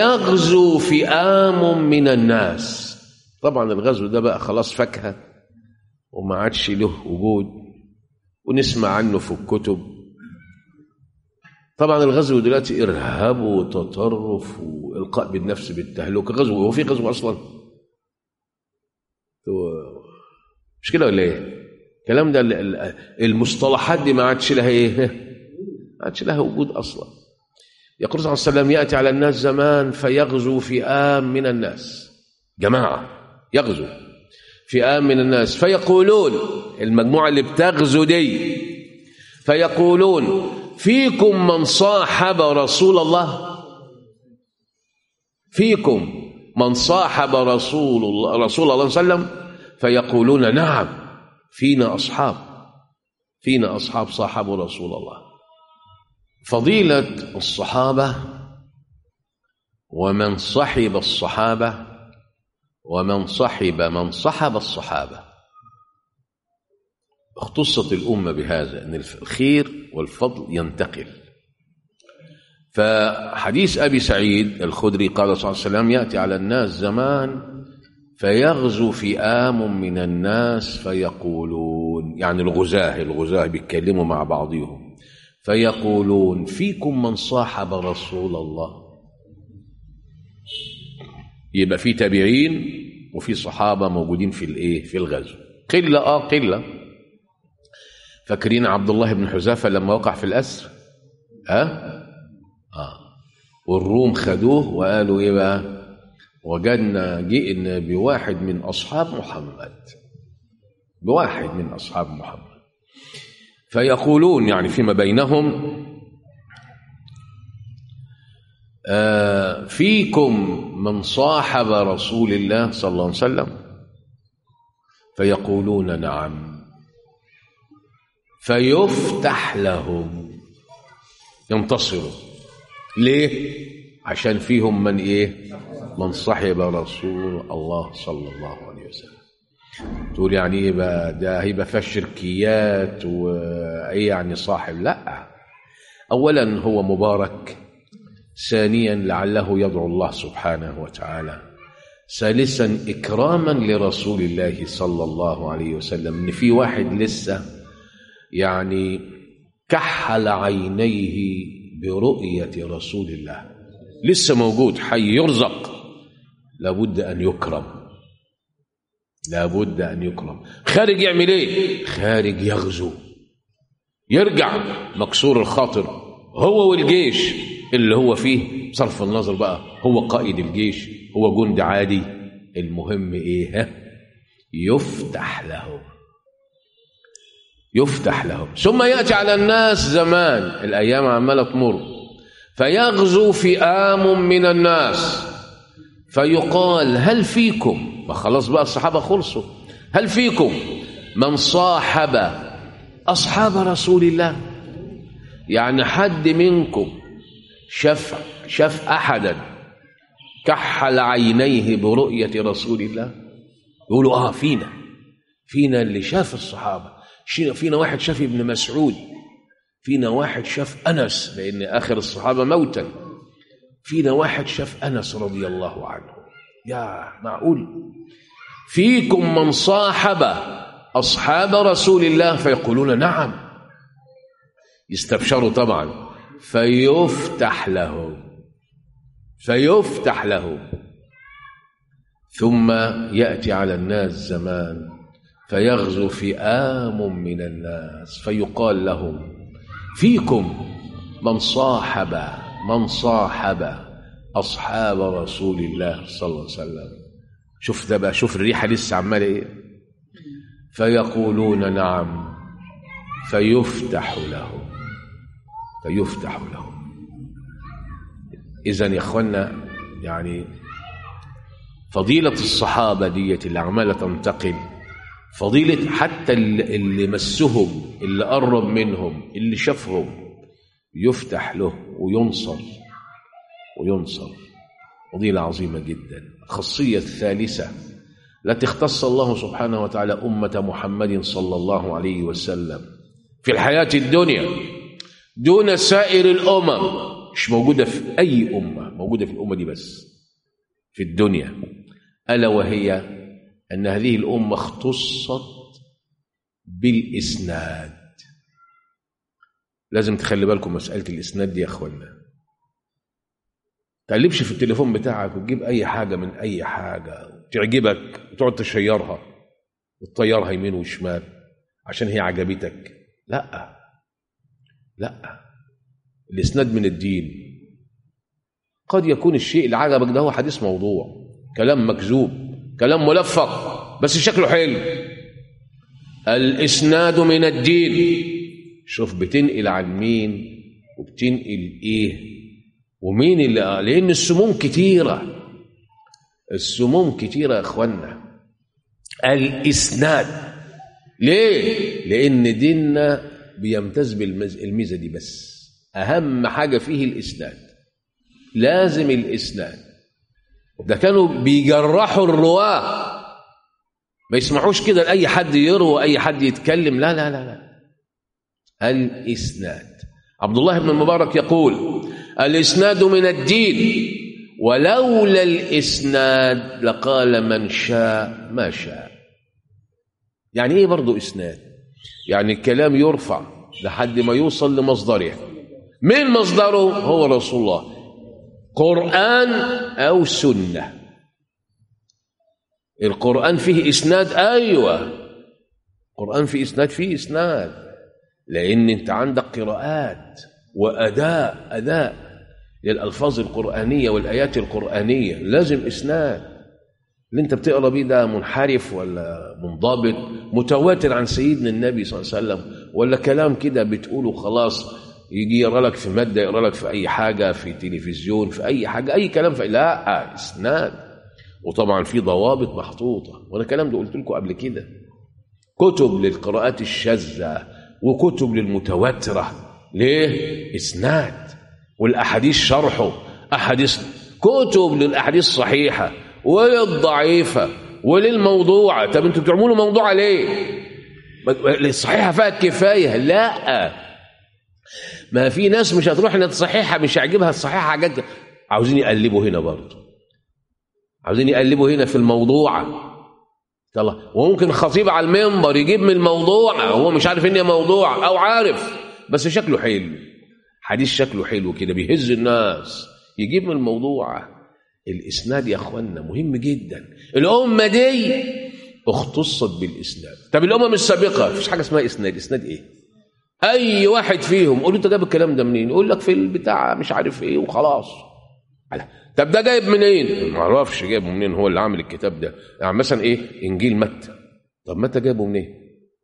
فيغزو فئام من الناس طبعا الغزو ده بقى خلاص فاكهه وما عادش له وجود ونسمع عنه في الكتب طبعا الغزو دلوقتي ارهاب وتطرف والقاء بالنفس بالتهلكه غزو هو في غزو اصلا هو- مش كده ولا ايه الكلام ده ال- ال- المصطلحات دي ما عادش لها ايه ما عادش لها وجود اصلا يقول صلى الله عليه وسلم ياتي على الناس زمان فيغزو فئام من الناس جماعه يغزو فئام من الناس فيقولون المجموعه اللي بتغزو دي فيقولون فيكم من صاحب رسول الله فيكم من صاحب رسول الله رسول الله صلى الله عليه وسلم فيقولون نعم فينا اصحاب فينا اصحاب صاحبوا رسول الله فضيله الصحابه ومن صحب الصحابه ومن صحب من صحب الصحابه اختصت الامه بهذا ان الخير والفضل ينتقل فحديث ابي سعيد الخدري قال صلى الله عليه وسلم ياتي على الناس زمان فيغزو فئام من الناس فيقولون يعني الغزاة الغزاة بيتكلموا مع بعضهم فيقولون فيكم من صاحب رسول الله يبقى في تابعين وفي صحابة موجودين في الايه في الغزو قلة اه قلة فاكرين عبد الله بن حذافة لما وقع في الأسر ها اه والروم خدوه وقالوا ايه بقى وجدنا جئنا بواحد من أصحاب محمد بواحد من أصحاب محمد فيقولون يعني فيما بينهم آه فيكم من صاحب رسول الله صلى الله عليه وسلم فيقولون نعم فيفتح لهم ينتصروا ليه عشان فيهم من ايه من صحب رسول الله صلى الله عليه وسلم تقول يعني ايه بقى ده هيبقى فيها شركيات وايه يعني صاحب لا اولا هو مبارك ثانيا لعله يدعو الله سبحانه وتعالى ثالثا اكراما لرسول الله صلى الله عليه وسلم ان في واحد لسه يعني كحل عينيه برؤيه رسول الله لسه موجود حي يرزق لابد ان يكرم لابد ان يكرم خارج يعمل ايه خارج يغزو يرجع مكسور الخاطر هو والجيش اللي هو فيه صرف النظر بقى هو قائد الجيش هو جند عادي المهم ايه ها يفتح له يفتح له ثم ياتي على الناس زمان الايام عماله تمر فيغزو فئام من الناس فيقال هل فيكم ما خلاص بقى الصحابه خلصوا هل فيكم من صاحب اصحاب رسول الله يعني حد منكم شاف شاف احدا كحل عينيه برؤيه رسول الله يقولوا اه فينا فينا اللي شاف الصحابه فينا واحد شاف ابن مسعود فينا واحد شاف انس لان اخر الصحابه موتا فينا واحد شاف انس رضي الله عنه يا معقول فيكم من صاحب اصحاب رسول الله فيقولون نعم يستبشروا طبعا فيفتح لهم فيفتح لهم ثم ياتي على الناس زمان فيغزو فئام من الناس فيقال لهم فيكم من صاحب من صاحب اصحاب رسول الله صلى الله عليه وسلم شوف ده بقى شوف الريحه لسه عماله ايه فيقولون نعم فيفتح لهم فيفتح لهم اذا يا اخوانا يعني فضيله الصحابه ديت اللي عماله تنتقل فضيله حتى اللي مسهم اللي قرب منهم اللي شافهم يفتح له وينصر وينصر فضيلة عظيمة جدا الخاصية الثالثة التي اختص الله سبحانه وتعالى أمة محمد صلى الله عليه وسلم في الحياة الدنيا دون سائر الأمم مش موجودة في أي أمة موجودة في الأمة دي بس في الدنيا ألا وهي أن هذه الأمة اختصت بالاسناد لازم تخلي بالكم مساله الاسناد دي يا اخوانا تقلبش في التليفون بتاعك وتجيب اي حاجه من اي حاجه تعجبك وتقعد تشيرها وتطيرها يمين وشمال عشان هي عجبتك لا لا الاسناد من الدين قد يكون الشيء اللي عجبك ده هو حديث موضوع كلام مكذوب كلام ملفق بس شكله حلو الاسناد من الدين شوف بتنقل عن مين وبتنقل ايه ومين اللي لان السموم كتيره السموم كتيره يا اخوانا الاسناد ليه لان ديننا بيمتاز بالميزه دي بس اهم حاجه فيه الاسناد لازم الاسناد ده كانوا بيجرحوا الرواه ما يسمعوش كده لاي حد يروى اي حد يتكلم لا لا لا لا الاسناد عبد الله بن المبارك يقول الاسناد من الدين ولولا الاسناد لقال من شاء ما شاء يعني ايه برضه اسناد يعني الكلام يرفع لحد ما يوصل لمصدره من مصدره هو رسول الله قرآن أو سنة القرآن فيه إسناد أيوة القرآن فيه إسناد فيه إسناد لأن أنت عندك قراءات وأداء أداء للألفاظ القرآنية والآيات القرآنية لازم إسناد اللي أنت بتقرأ بيه ده منحرف ولا منضبط متواتر عن سيدنا النبي صلى الله عليه وسلم ولا كلام كده بتقوله خلاص يجي يقرا لك في ماده يقرا لك في اي حاجه في تلفزيون في اي حاجه اي كلام في لا اسناد وطبعا في ضوابط محطوطه وانا الكلام ده قلت لكم قبل كده كتب للقراءات الشاذه وكتب للمتواتره ليه اسناد والاحاديث شرحه احاديث كتب للاحاديث الصحيحه وللضعيفه وللموضوعه طب انتوا بتعملوا موضوع ليه الصحيحه فيها الكفايه لا ما في ناس مش هتروح تصحيحها مش هيعجبها الصحيحه حاجات عاوزين يقلبوا هنا برضه عاوزين يقلبوا هنا في الموضوع الله وممكن خطيب على المنبر يجيب من الموضوع هو مش عارف ان موضوع او عارف بس شكله حلو حديث شكله حلو كده بيهز الناس يجيب من الموضوع الاسناد يا اخوانا مهم جدا الامه دي اختصت بالاسناد طب الامم السابقه مفيش حاجه اسمها اسناد اسناد ايه اي واحد فيهم قول انت جايب الكلام ده منين يقول لك في البتاع مش عارف ايه وخلاص طب ده جايب منين ما اعرفش جايبه منين هو اللي عامل الكتاب ده يعني مثلا ايه انجيل متى طب متى جايبه منين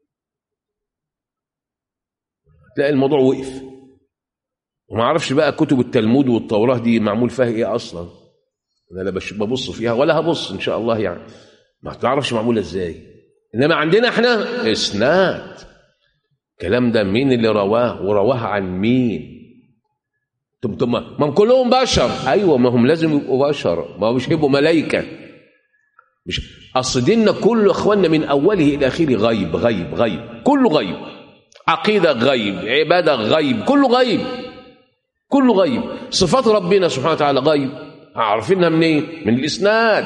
تلاقي الموضوع وقف وما اعرفش بقى كتب التلمود والتوراه دي معمول فيها ايه اصلا انا لا ببص فيها ولا هبص ان شاء الله يعني ما تعرفش معموله ازاي انما عندنا احنا اسناد الكلام ده مين اللي رواه ورواه عن مين طب طب ما هم كلهم بشر ايوه ما هم لازم يبقوا بشر ما هو مش هيبقوا ملائكه مش اصل ديننا كله اخواننا من اوله الى اخره غيب غيب غيب كله غيب عقيده غيب عباده غيب كله غيب كله غيب صفات ربنا سبحانه وتعالى غيب عارفينها منين من الاسناد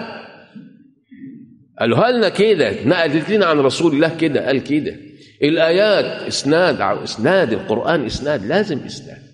قالوا لنا كده نقلت لنا عن رسول الله كده قال كده الآيات إسناد إسناد القرآن إسناد لازم إسناد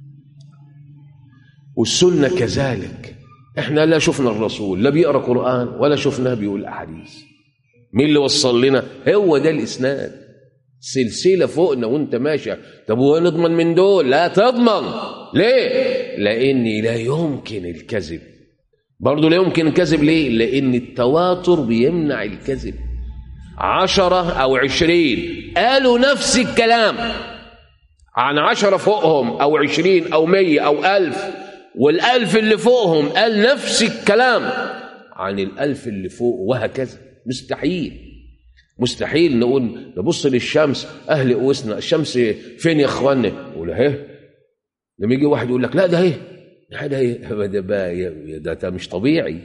والسنة كذلك إحنا لا شفنا الرسول لا بيقرأ قرآن ولا شفناه بيقول أحاديث مين اللي وصل لنا هو ده الإسناد سلسلة فوقنا وانت ماشي طب ونضمن من دول لا تضمن ليه لأن لا يمكن الكذب برضه لا يمكن الكذب ليه لأن التواتر بيمنع الكذب عشرة أو عشرين قالوا نفس الكلام عن عشرة فوقهم أو عشرين أو مية أو ألف والألف اللي فوقهم قال نفس الكلام عن الألف اللي فوق وهكذا مستحيل مستحيل نقول نبص للشمس أهل قوسنا الشمس فين يا إخوانا يقول أهي لما يجي واحد يقول لك لا ده أهي ده أهي ده بقى ده, ده مش طبيعي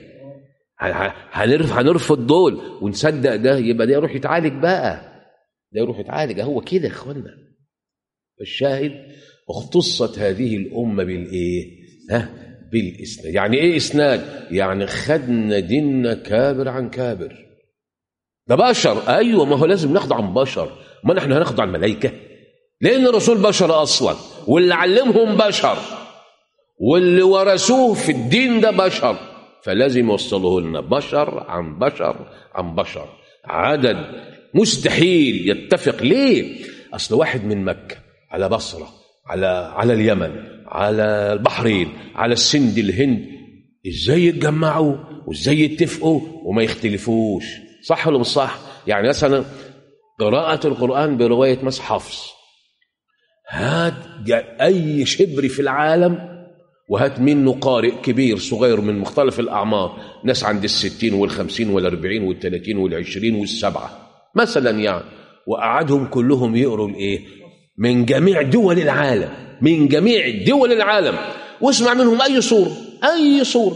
هنرفض دول ونصدق ده يبقى ده يروح يتعالج بقى ده يروح يتعالج هو كده يا اخوانا الشاهد اختصت هذه الامه بالايه ها بالاسناد يعني ايه اسناد يعني خدنا ديننا كابر عن كابر ده بشر ايوه ما هو لازم ناخده عن بشر ما نحن هنخضع الملائكة لأن الرسول بشر أصلا واللي علمهم بشر واللي ورثوه في الدين ده بشر فلازم يوصلوه لنا بشر عن بشر عن بشر عدد مستحيل يتفق ليه اصل واحد من مكه على بصره على على اليمن على البحرين على السند الهند ازاي يتجمعوا وازاي يتفقوا وما يختلفوش صح ولا مش صح يعني مثلا قراءة القرآن برواية مس حفص هات أي شبر في العالم وهات منه قارئ كبير صغير من مختلف الأعمار ناس عند الستين والخمسين والأربعين والثلاثين والعشرين والسبعة مثلا يعني وقعدهم كلهم يقروا الإيه من جميع دول العالم من جميع دول العالم واسمع منهم أي صورة أي صورة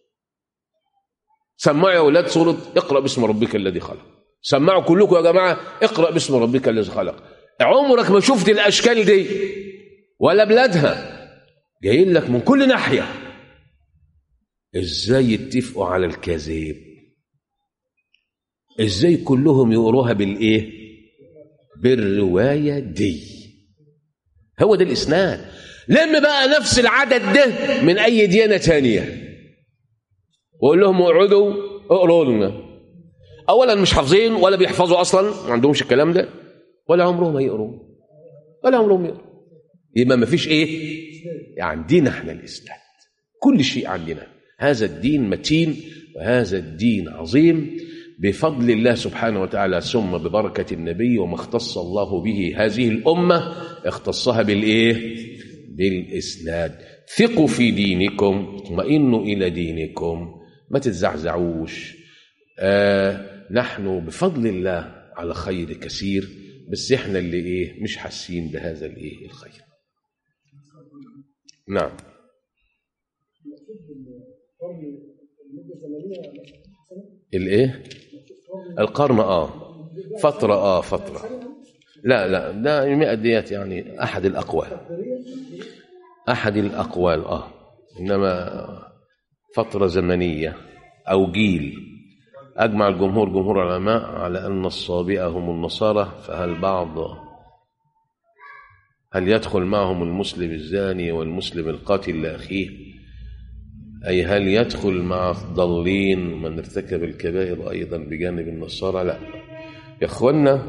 سمعوا يا أولاد صورة اقرأ باسم ربك الذي خلق سمعوا كلكم يا جماعة اقرأ باسم ربك الذي خلق عمرك ما شفت الأشكال دي ولا بلادها جايين لك من كل ناحية ازاي يتفقوا على الكذب ازاي كلهم يقروها بالايه بالرواية دي هو ده الاسناد لم بقى نفس العدد ده من اي ديانة تانية وقول لهم اقعدوا اقروا لنا اولا مش حافظين ولا بيحفظوا اصلا ما عندهمش الكلام ده ولا عمرهم هيقروا ولا عمرهم يقروا يبقى ما فيش ايه عندنا احنا الاسناد كل شيء عندنا هذا الدين متين وهذا الدين عظيم بفضل الله سبحانه وتعالى ثم ببركة النبي وما اختص الله به هذه الأمة اختصها بالإيه؟ بالإسناد ثقوا في دينكم اطمئنوا إلى دينكم ما تتزعزعوش آه نحن بفضل الله على خير كثير بس احنا اللي ايه مش حاسين بهذا الايه الخير نعم الايه القرن اه فترة اه فترة لا لا ده المئة ديت يعني احد الاقوال احد الاقوال اه انما فترة زمنية او جيل اجمع الجمهور جمهور العلماء على ان الصابئة هم النصارى فهل بعض هل يدخل معهم المسلم الزاني والمسلم القاتل لاخيه أي هل يدخل مع الضالين من ارتكب الكبائر أيضا بجانب النصارى لا يا أخوانا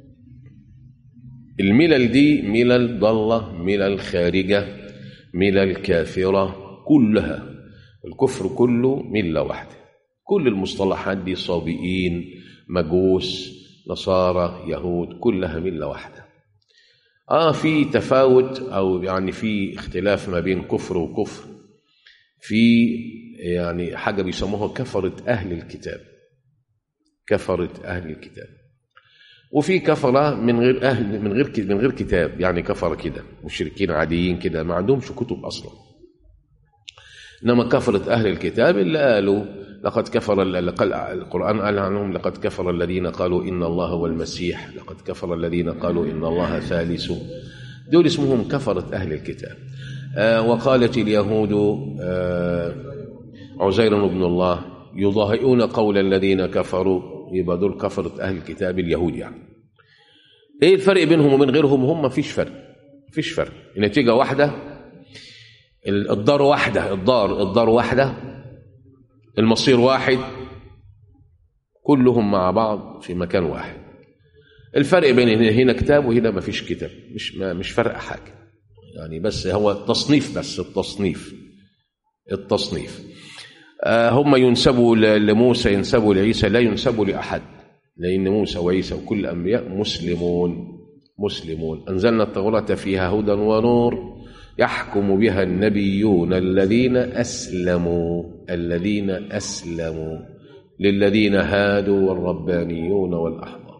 الملل دي ملل ضالة ملل خارجة ملل كافرة كلها الكفر كله ملة واحدة كل المصطلحات دي صابئين مجوس نصارى يهود كلها ملة واحدة آه في تفاوت أو يعني في اختلاف ما بين كفر وكفر في يعني حاجة بيسموها كفرة أهل الكتاب كفرة أهل الكتاب وفي كفرة من غير أهل من غير من غير كتاب يعني كفرة كده مشركين عاديين كده ما عندهمش كتب أصلا إنما كفرة أهل الكتاب اللي قالوا لقد كفر القرآن قال عنهم لقد كفر الذين قالوا إن الله هو المسيح لقد كفر الذين قالوا إن الله ثالث دول اسمهم كفرة أهل الكتاب آه وقالت اليهود آه عزير بن الله يضاهئون قول الذين كفروا يبقى دول كفرة أهل الكتاب اليهود يعني ايه الفرق بينهم وبين غيرهم هم مفيش فرق مفيش فرق النتيجة واحدة الدار واحدة الدار الدار واحدة المصير واحد كلهم مع بعض في مكان واحد الفرق بين هنا كتاب وهنا مفيش كتاب مش ما مش فرق حاجه يعني بس هو التصنيف بس التصنيف التصنيف آه هم ينسبوا لموسى ينسبوا لعيسى لا ينسبوا لأحد لأن موسى وعيسى وكل الأنبياء مسلمون مسلمون أنزلنا التوراة فيها هدى ونور يحكم بها النبيون الذين أسلموا الذين أسلموا للذين هادوا والربانيون والأحبار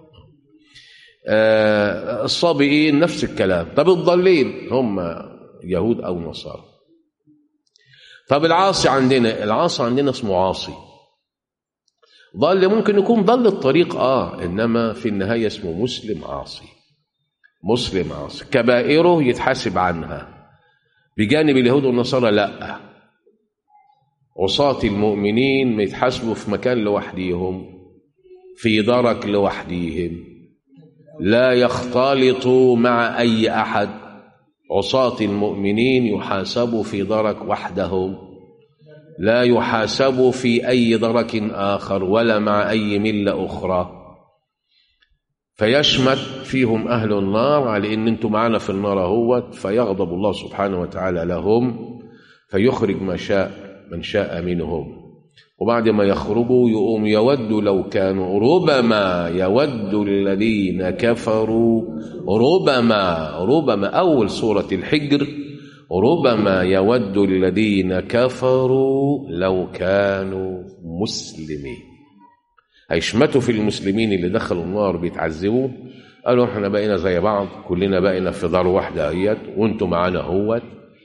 آه الصابئين نفس الكلام طب الضالين هم يهود أو نصارى طب العاصي عندنا العاصي عندنا اسمه عاصي ضال ممكن يكون ضل الطريق اه انما في النهايه اسمه مسلم عاصي مسلم عاصي كبائره يتحاسب عنها بجانب اليهود والنصارى لا عصاة المؤمنين ما يتحاسبوا في مكان لوحديهم في درك لوحديهم لا يختلطوا مع أي أحد عصاة المؤمنين يحاسبوا في درك وحدهم لا يحاسبوا في أي درك آخر ولا مع أي ملة أخرى فيشمت فيهم أهل النار على إن أنتم معنا في النار اهوت فيغضب الله سبحانه وتعالى لهم فيخرج ما شاء من شاء منهم وبعد ما يخرجوا يقوم يود لو كانوا ربما يود الذين كفروا ربما ربما أول سورة الحجر ربما يود الذين كفروا لو كانوا مسلمين هيشمتوا في المسلمين اللي دخلوا النار بيتعذبوا قالوا احنا بقينا زي بعض كلنا بقينا في دار واحدة اهيت وانتوا معانا اهوت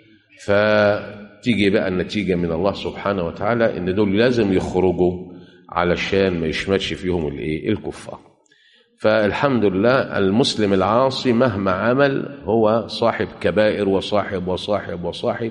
فتيجي بقى النتيجة من الله سبحانه وتعالى ان دول لازم يخرجوا علشان ما يشمتش فيهم الايه الكفار فالحمد لله المسلم العاصي مهما عمل هو صاحب كبائر وصاحب وصاحب وصاحب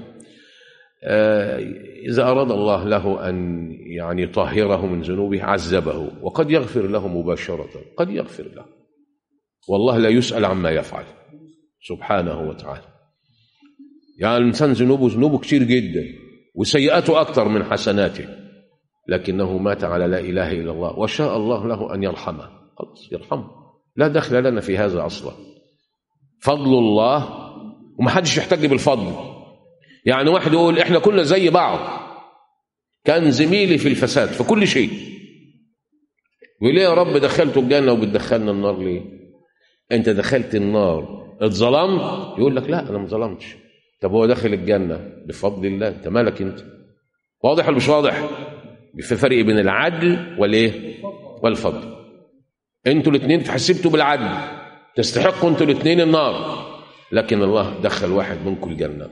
إذا أراد الله له أن يعني يطهره من ذنوبه عذبه وقد يغفر له مباشرة قد يغفر له والله لا يسأل عما يفعل سبحانه وتعالى يعني الإنسان ذنوبه ذنوبه كتير جدا وسيئاته أكثر من حسناته لكنه مات على لا إله إلا الله وشاء الله له أن يرحمه خلاص يرحمه لا دخل لنا في هذا أصلا فضل الله ومحدش يحتج بالفضل يعني واحد يقول احنا كنا زي بعض كان زميلي في الفساد في كل شيء وليه يا رب دخلته الجنة وبتدخلنا النار ليه انت دخلت النار اتظلمت يقول لك لا انا ما ظلمتش طب هو داخل الجنة بفضل الله انت مالك انت واضح ولا مش واضح في فرق بين العدل والايه والفضل انتوا الاثنين اتحسبتوا بالعدل تستحقوا انتوا الاثنين النار لكن الله دخل واحد منكم الجنه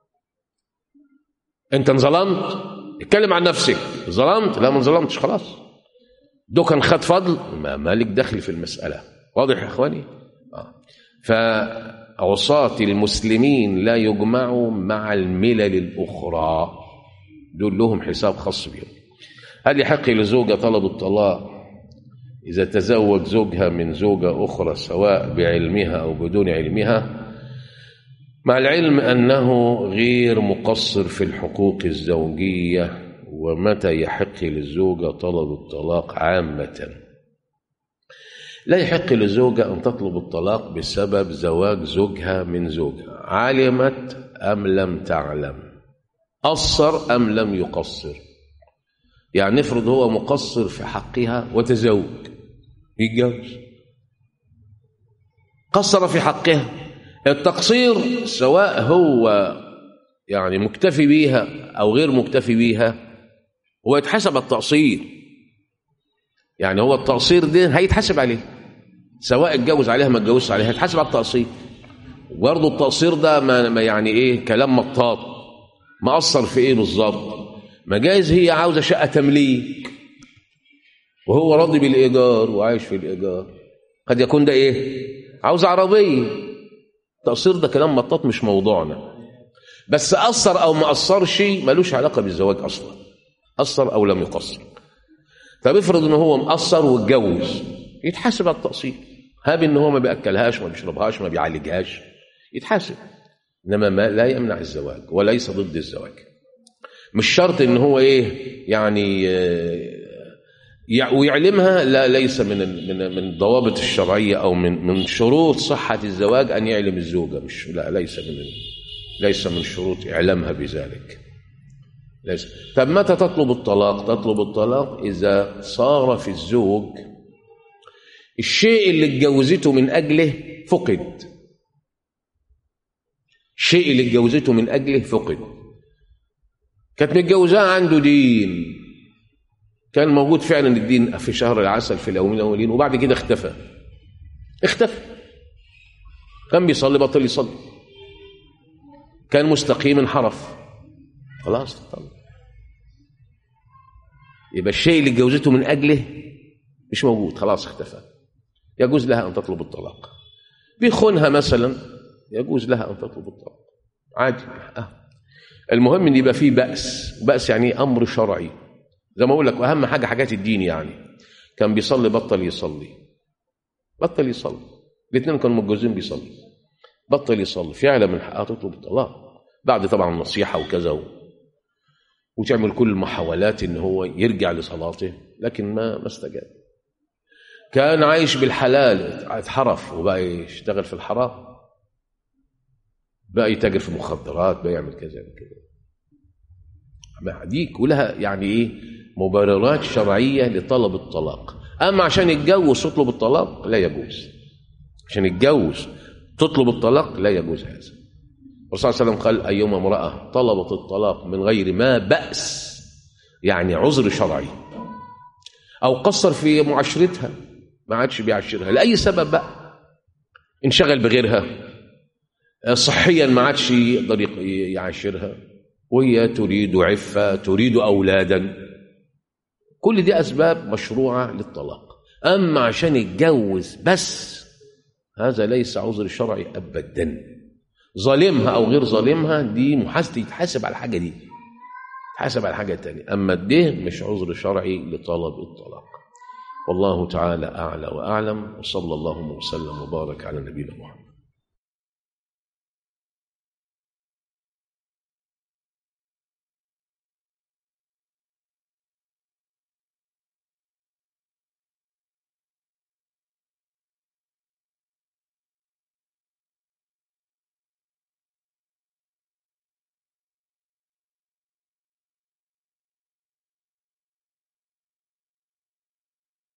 انت انظلمت اتكلم عن نفسك ظلمت لا ما ظلمتش خلاص ده كان خد فضل ما مالك دخل في المسألة واضح يا اخواني آه. فعصاة المسلمين لا يجمعوا مع الملل الأخرى دول لهم حساب خاص بهم هل يحق لزوجة طلب الطلاق إذا تزوج زوجها من زوجة أخرى سواء بعلمها أو بدون علمها مع العلم أنه غير مقصر في الحقوق الزوجية ومتى يحق للزوجة طلب الطلاق عامة لا يحق للزوجة أن تطلب الطلاق بسبب زواج زوجها من زوجها علمت أم لم تعلم قصر أم لم يقصر يعني نفرض هو مقصر في حقها وتزوج يتجوز قصر في حقها التقصير سواء هو يعني مكتفي بيها او غير مكتفي بيها هو يتحسب التقصير يعني هو التقصير ده هيتحسب عليه سواء اتجوز عليها ما اتجوزش عليها هيتحسب على التقصير وبرضه التقصير ده ما, ما يعني ايه كلام مطاط ما اثر في ايه بالظبط ما جايز هي عاوزه شقه تمليك وهو راضي بالايجار وعايش في الايجار قد يكون ده ايه عاوز عربيه التقصير ده كلام مطاط مش موضوعنا بس أثر أو ما أثرش ملوش علاقة بالزواج أصلا أثر أو لم يقصر طب افرض إن هو مقصر واتجوز يتحاسب على التقصير هاب إن هو ما بيأكلهاش ما بيشربهاش ما بيعالجهاش يتحاسب إنما ما لا يمنع الزواج وليس ضد الزواج مش شرط إن هو إيه يعني ويعلمها لا ليس من من من الضوابط الشرعيه او من من شروط صحه الزواج ان يعلم الزوجه مش لا ليس من ليس من شروط اعلامها بذلك ليس طب متى تطلب الطلاق تطلب الطلاق اذا صار في الزوج الشيء اللي اتجوزته من اجله فقد الشيء اللي اتجوزته من اجله فقد كانت متجوزاه عنده دين كان موجود فعلا الدين في شهر العسل في الاولين الاولين وبعد كده اختفى اختفى كان بيصلي بطل يصلي كان مستقيم انحرف خلاص طلع يبقى الشيء اللي اتجوزته من اجله مش موجود خلاص اختفى يجوز لها ان تطلب الطلاق بيخونها مثلا يجوز لها ان تطلب الطلاق عادي اه المهم ان يبقى فيه بأس بأس يعني امر شرعي زي ما اقول لك اهم حاجه حاجات الدين يعني كان بيصلي بطل يصلي بطل يصلي الاثنين كانوا متجوزين بيصلي بطل يصلي فعلا من حقها تطلب الطلاق بعد طبعا نصيحه وكذا و... وتعمل كل المحاولات ان هو يرجع لصلاته لكن ما ما استجاب كان عايش بالحلال اتحرف وبقى يشتغل في الحرام بقى يتاجر في مخدرات بقى يعمل كذا يعمل كذا دي كلها يعني ايه مبررات شرعيه لطلب الطلاق اما عشان يتجوز تطلب الطلاق لا يجوز عشان يتجوز تطلب الطلاق لا يجوز هذا الرسول صلى الله عليه وسلم قال ايما امراه طلبت الطلاق من غير ما باس يعني عذر شرعي او قصر في معاشرتها ما عادش بيعاشرها لاي سبب بقى انشغل بغيرها صحيا ما عادش يقدر يعاشرها وهي تريد عفه تريد اولادا كل دي اسباب مشروعه للطلاق اما عشان يتجوز بس هذا ليس عذر شرعي ابدا ظالمها او غير ظالمها دي محاسب يتحاسب على الحاجه دي يتحاسب على الحاجه الثانيه اما ده مش عذر شرعي لطلب الطلاق والله تعالى اعلى واعلم وصلى الله وسلم وبارك على نبينا محمد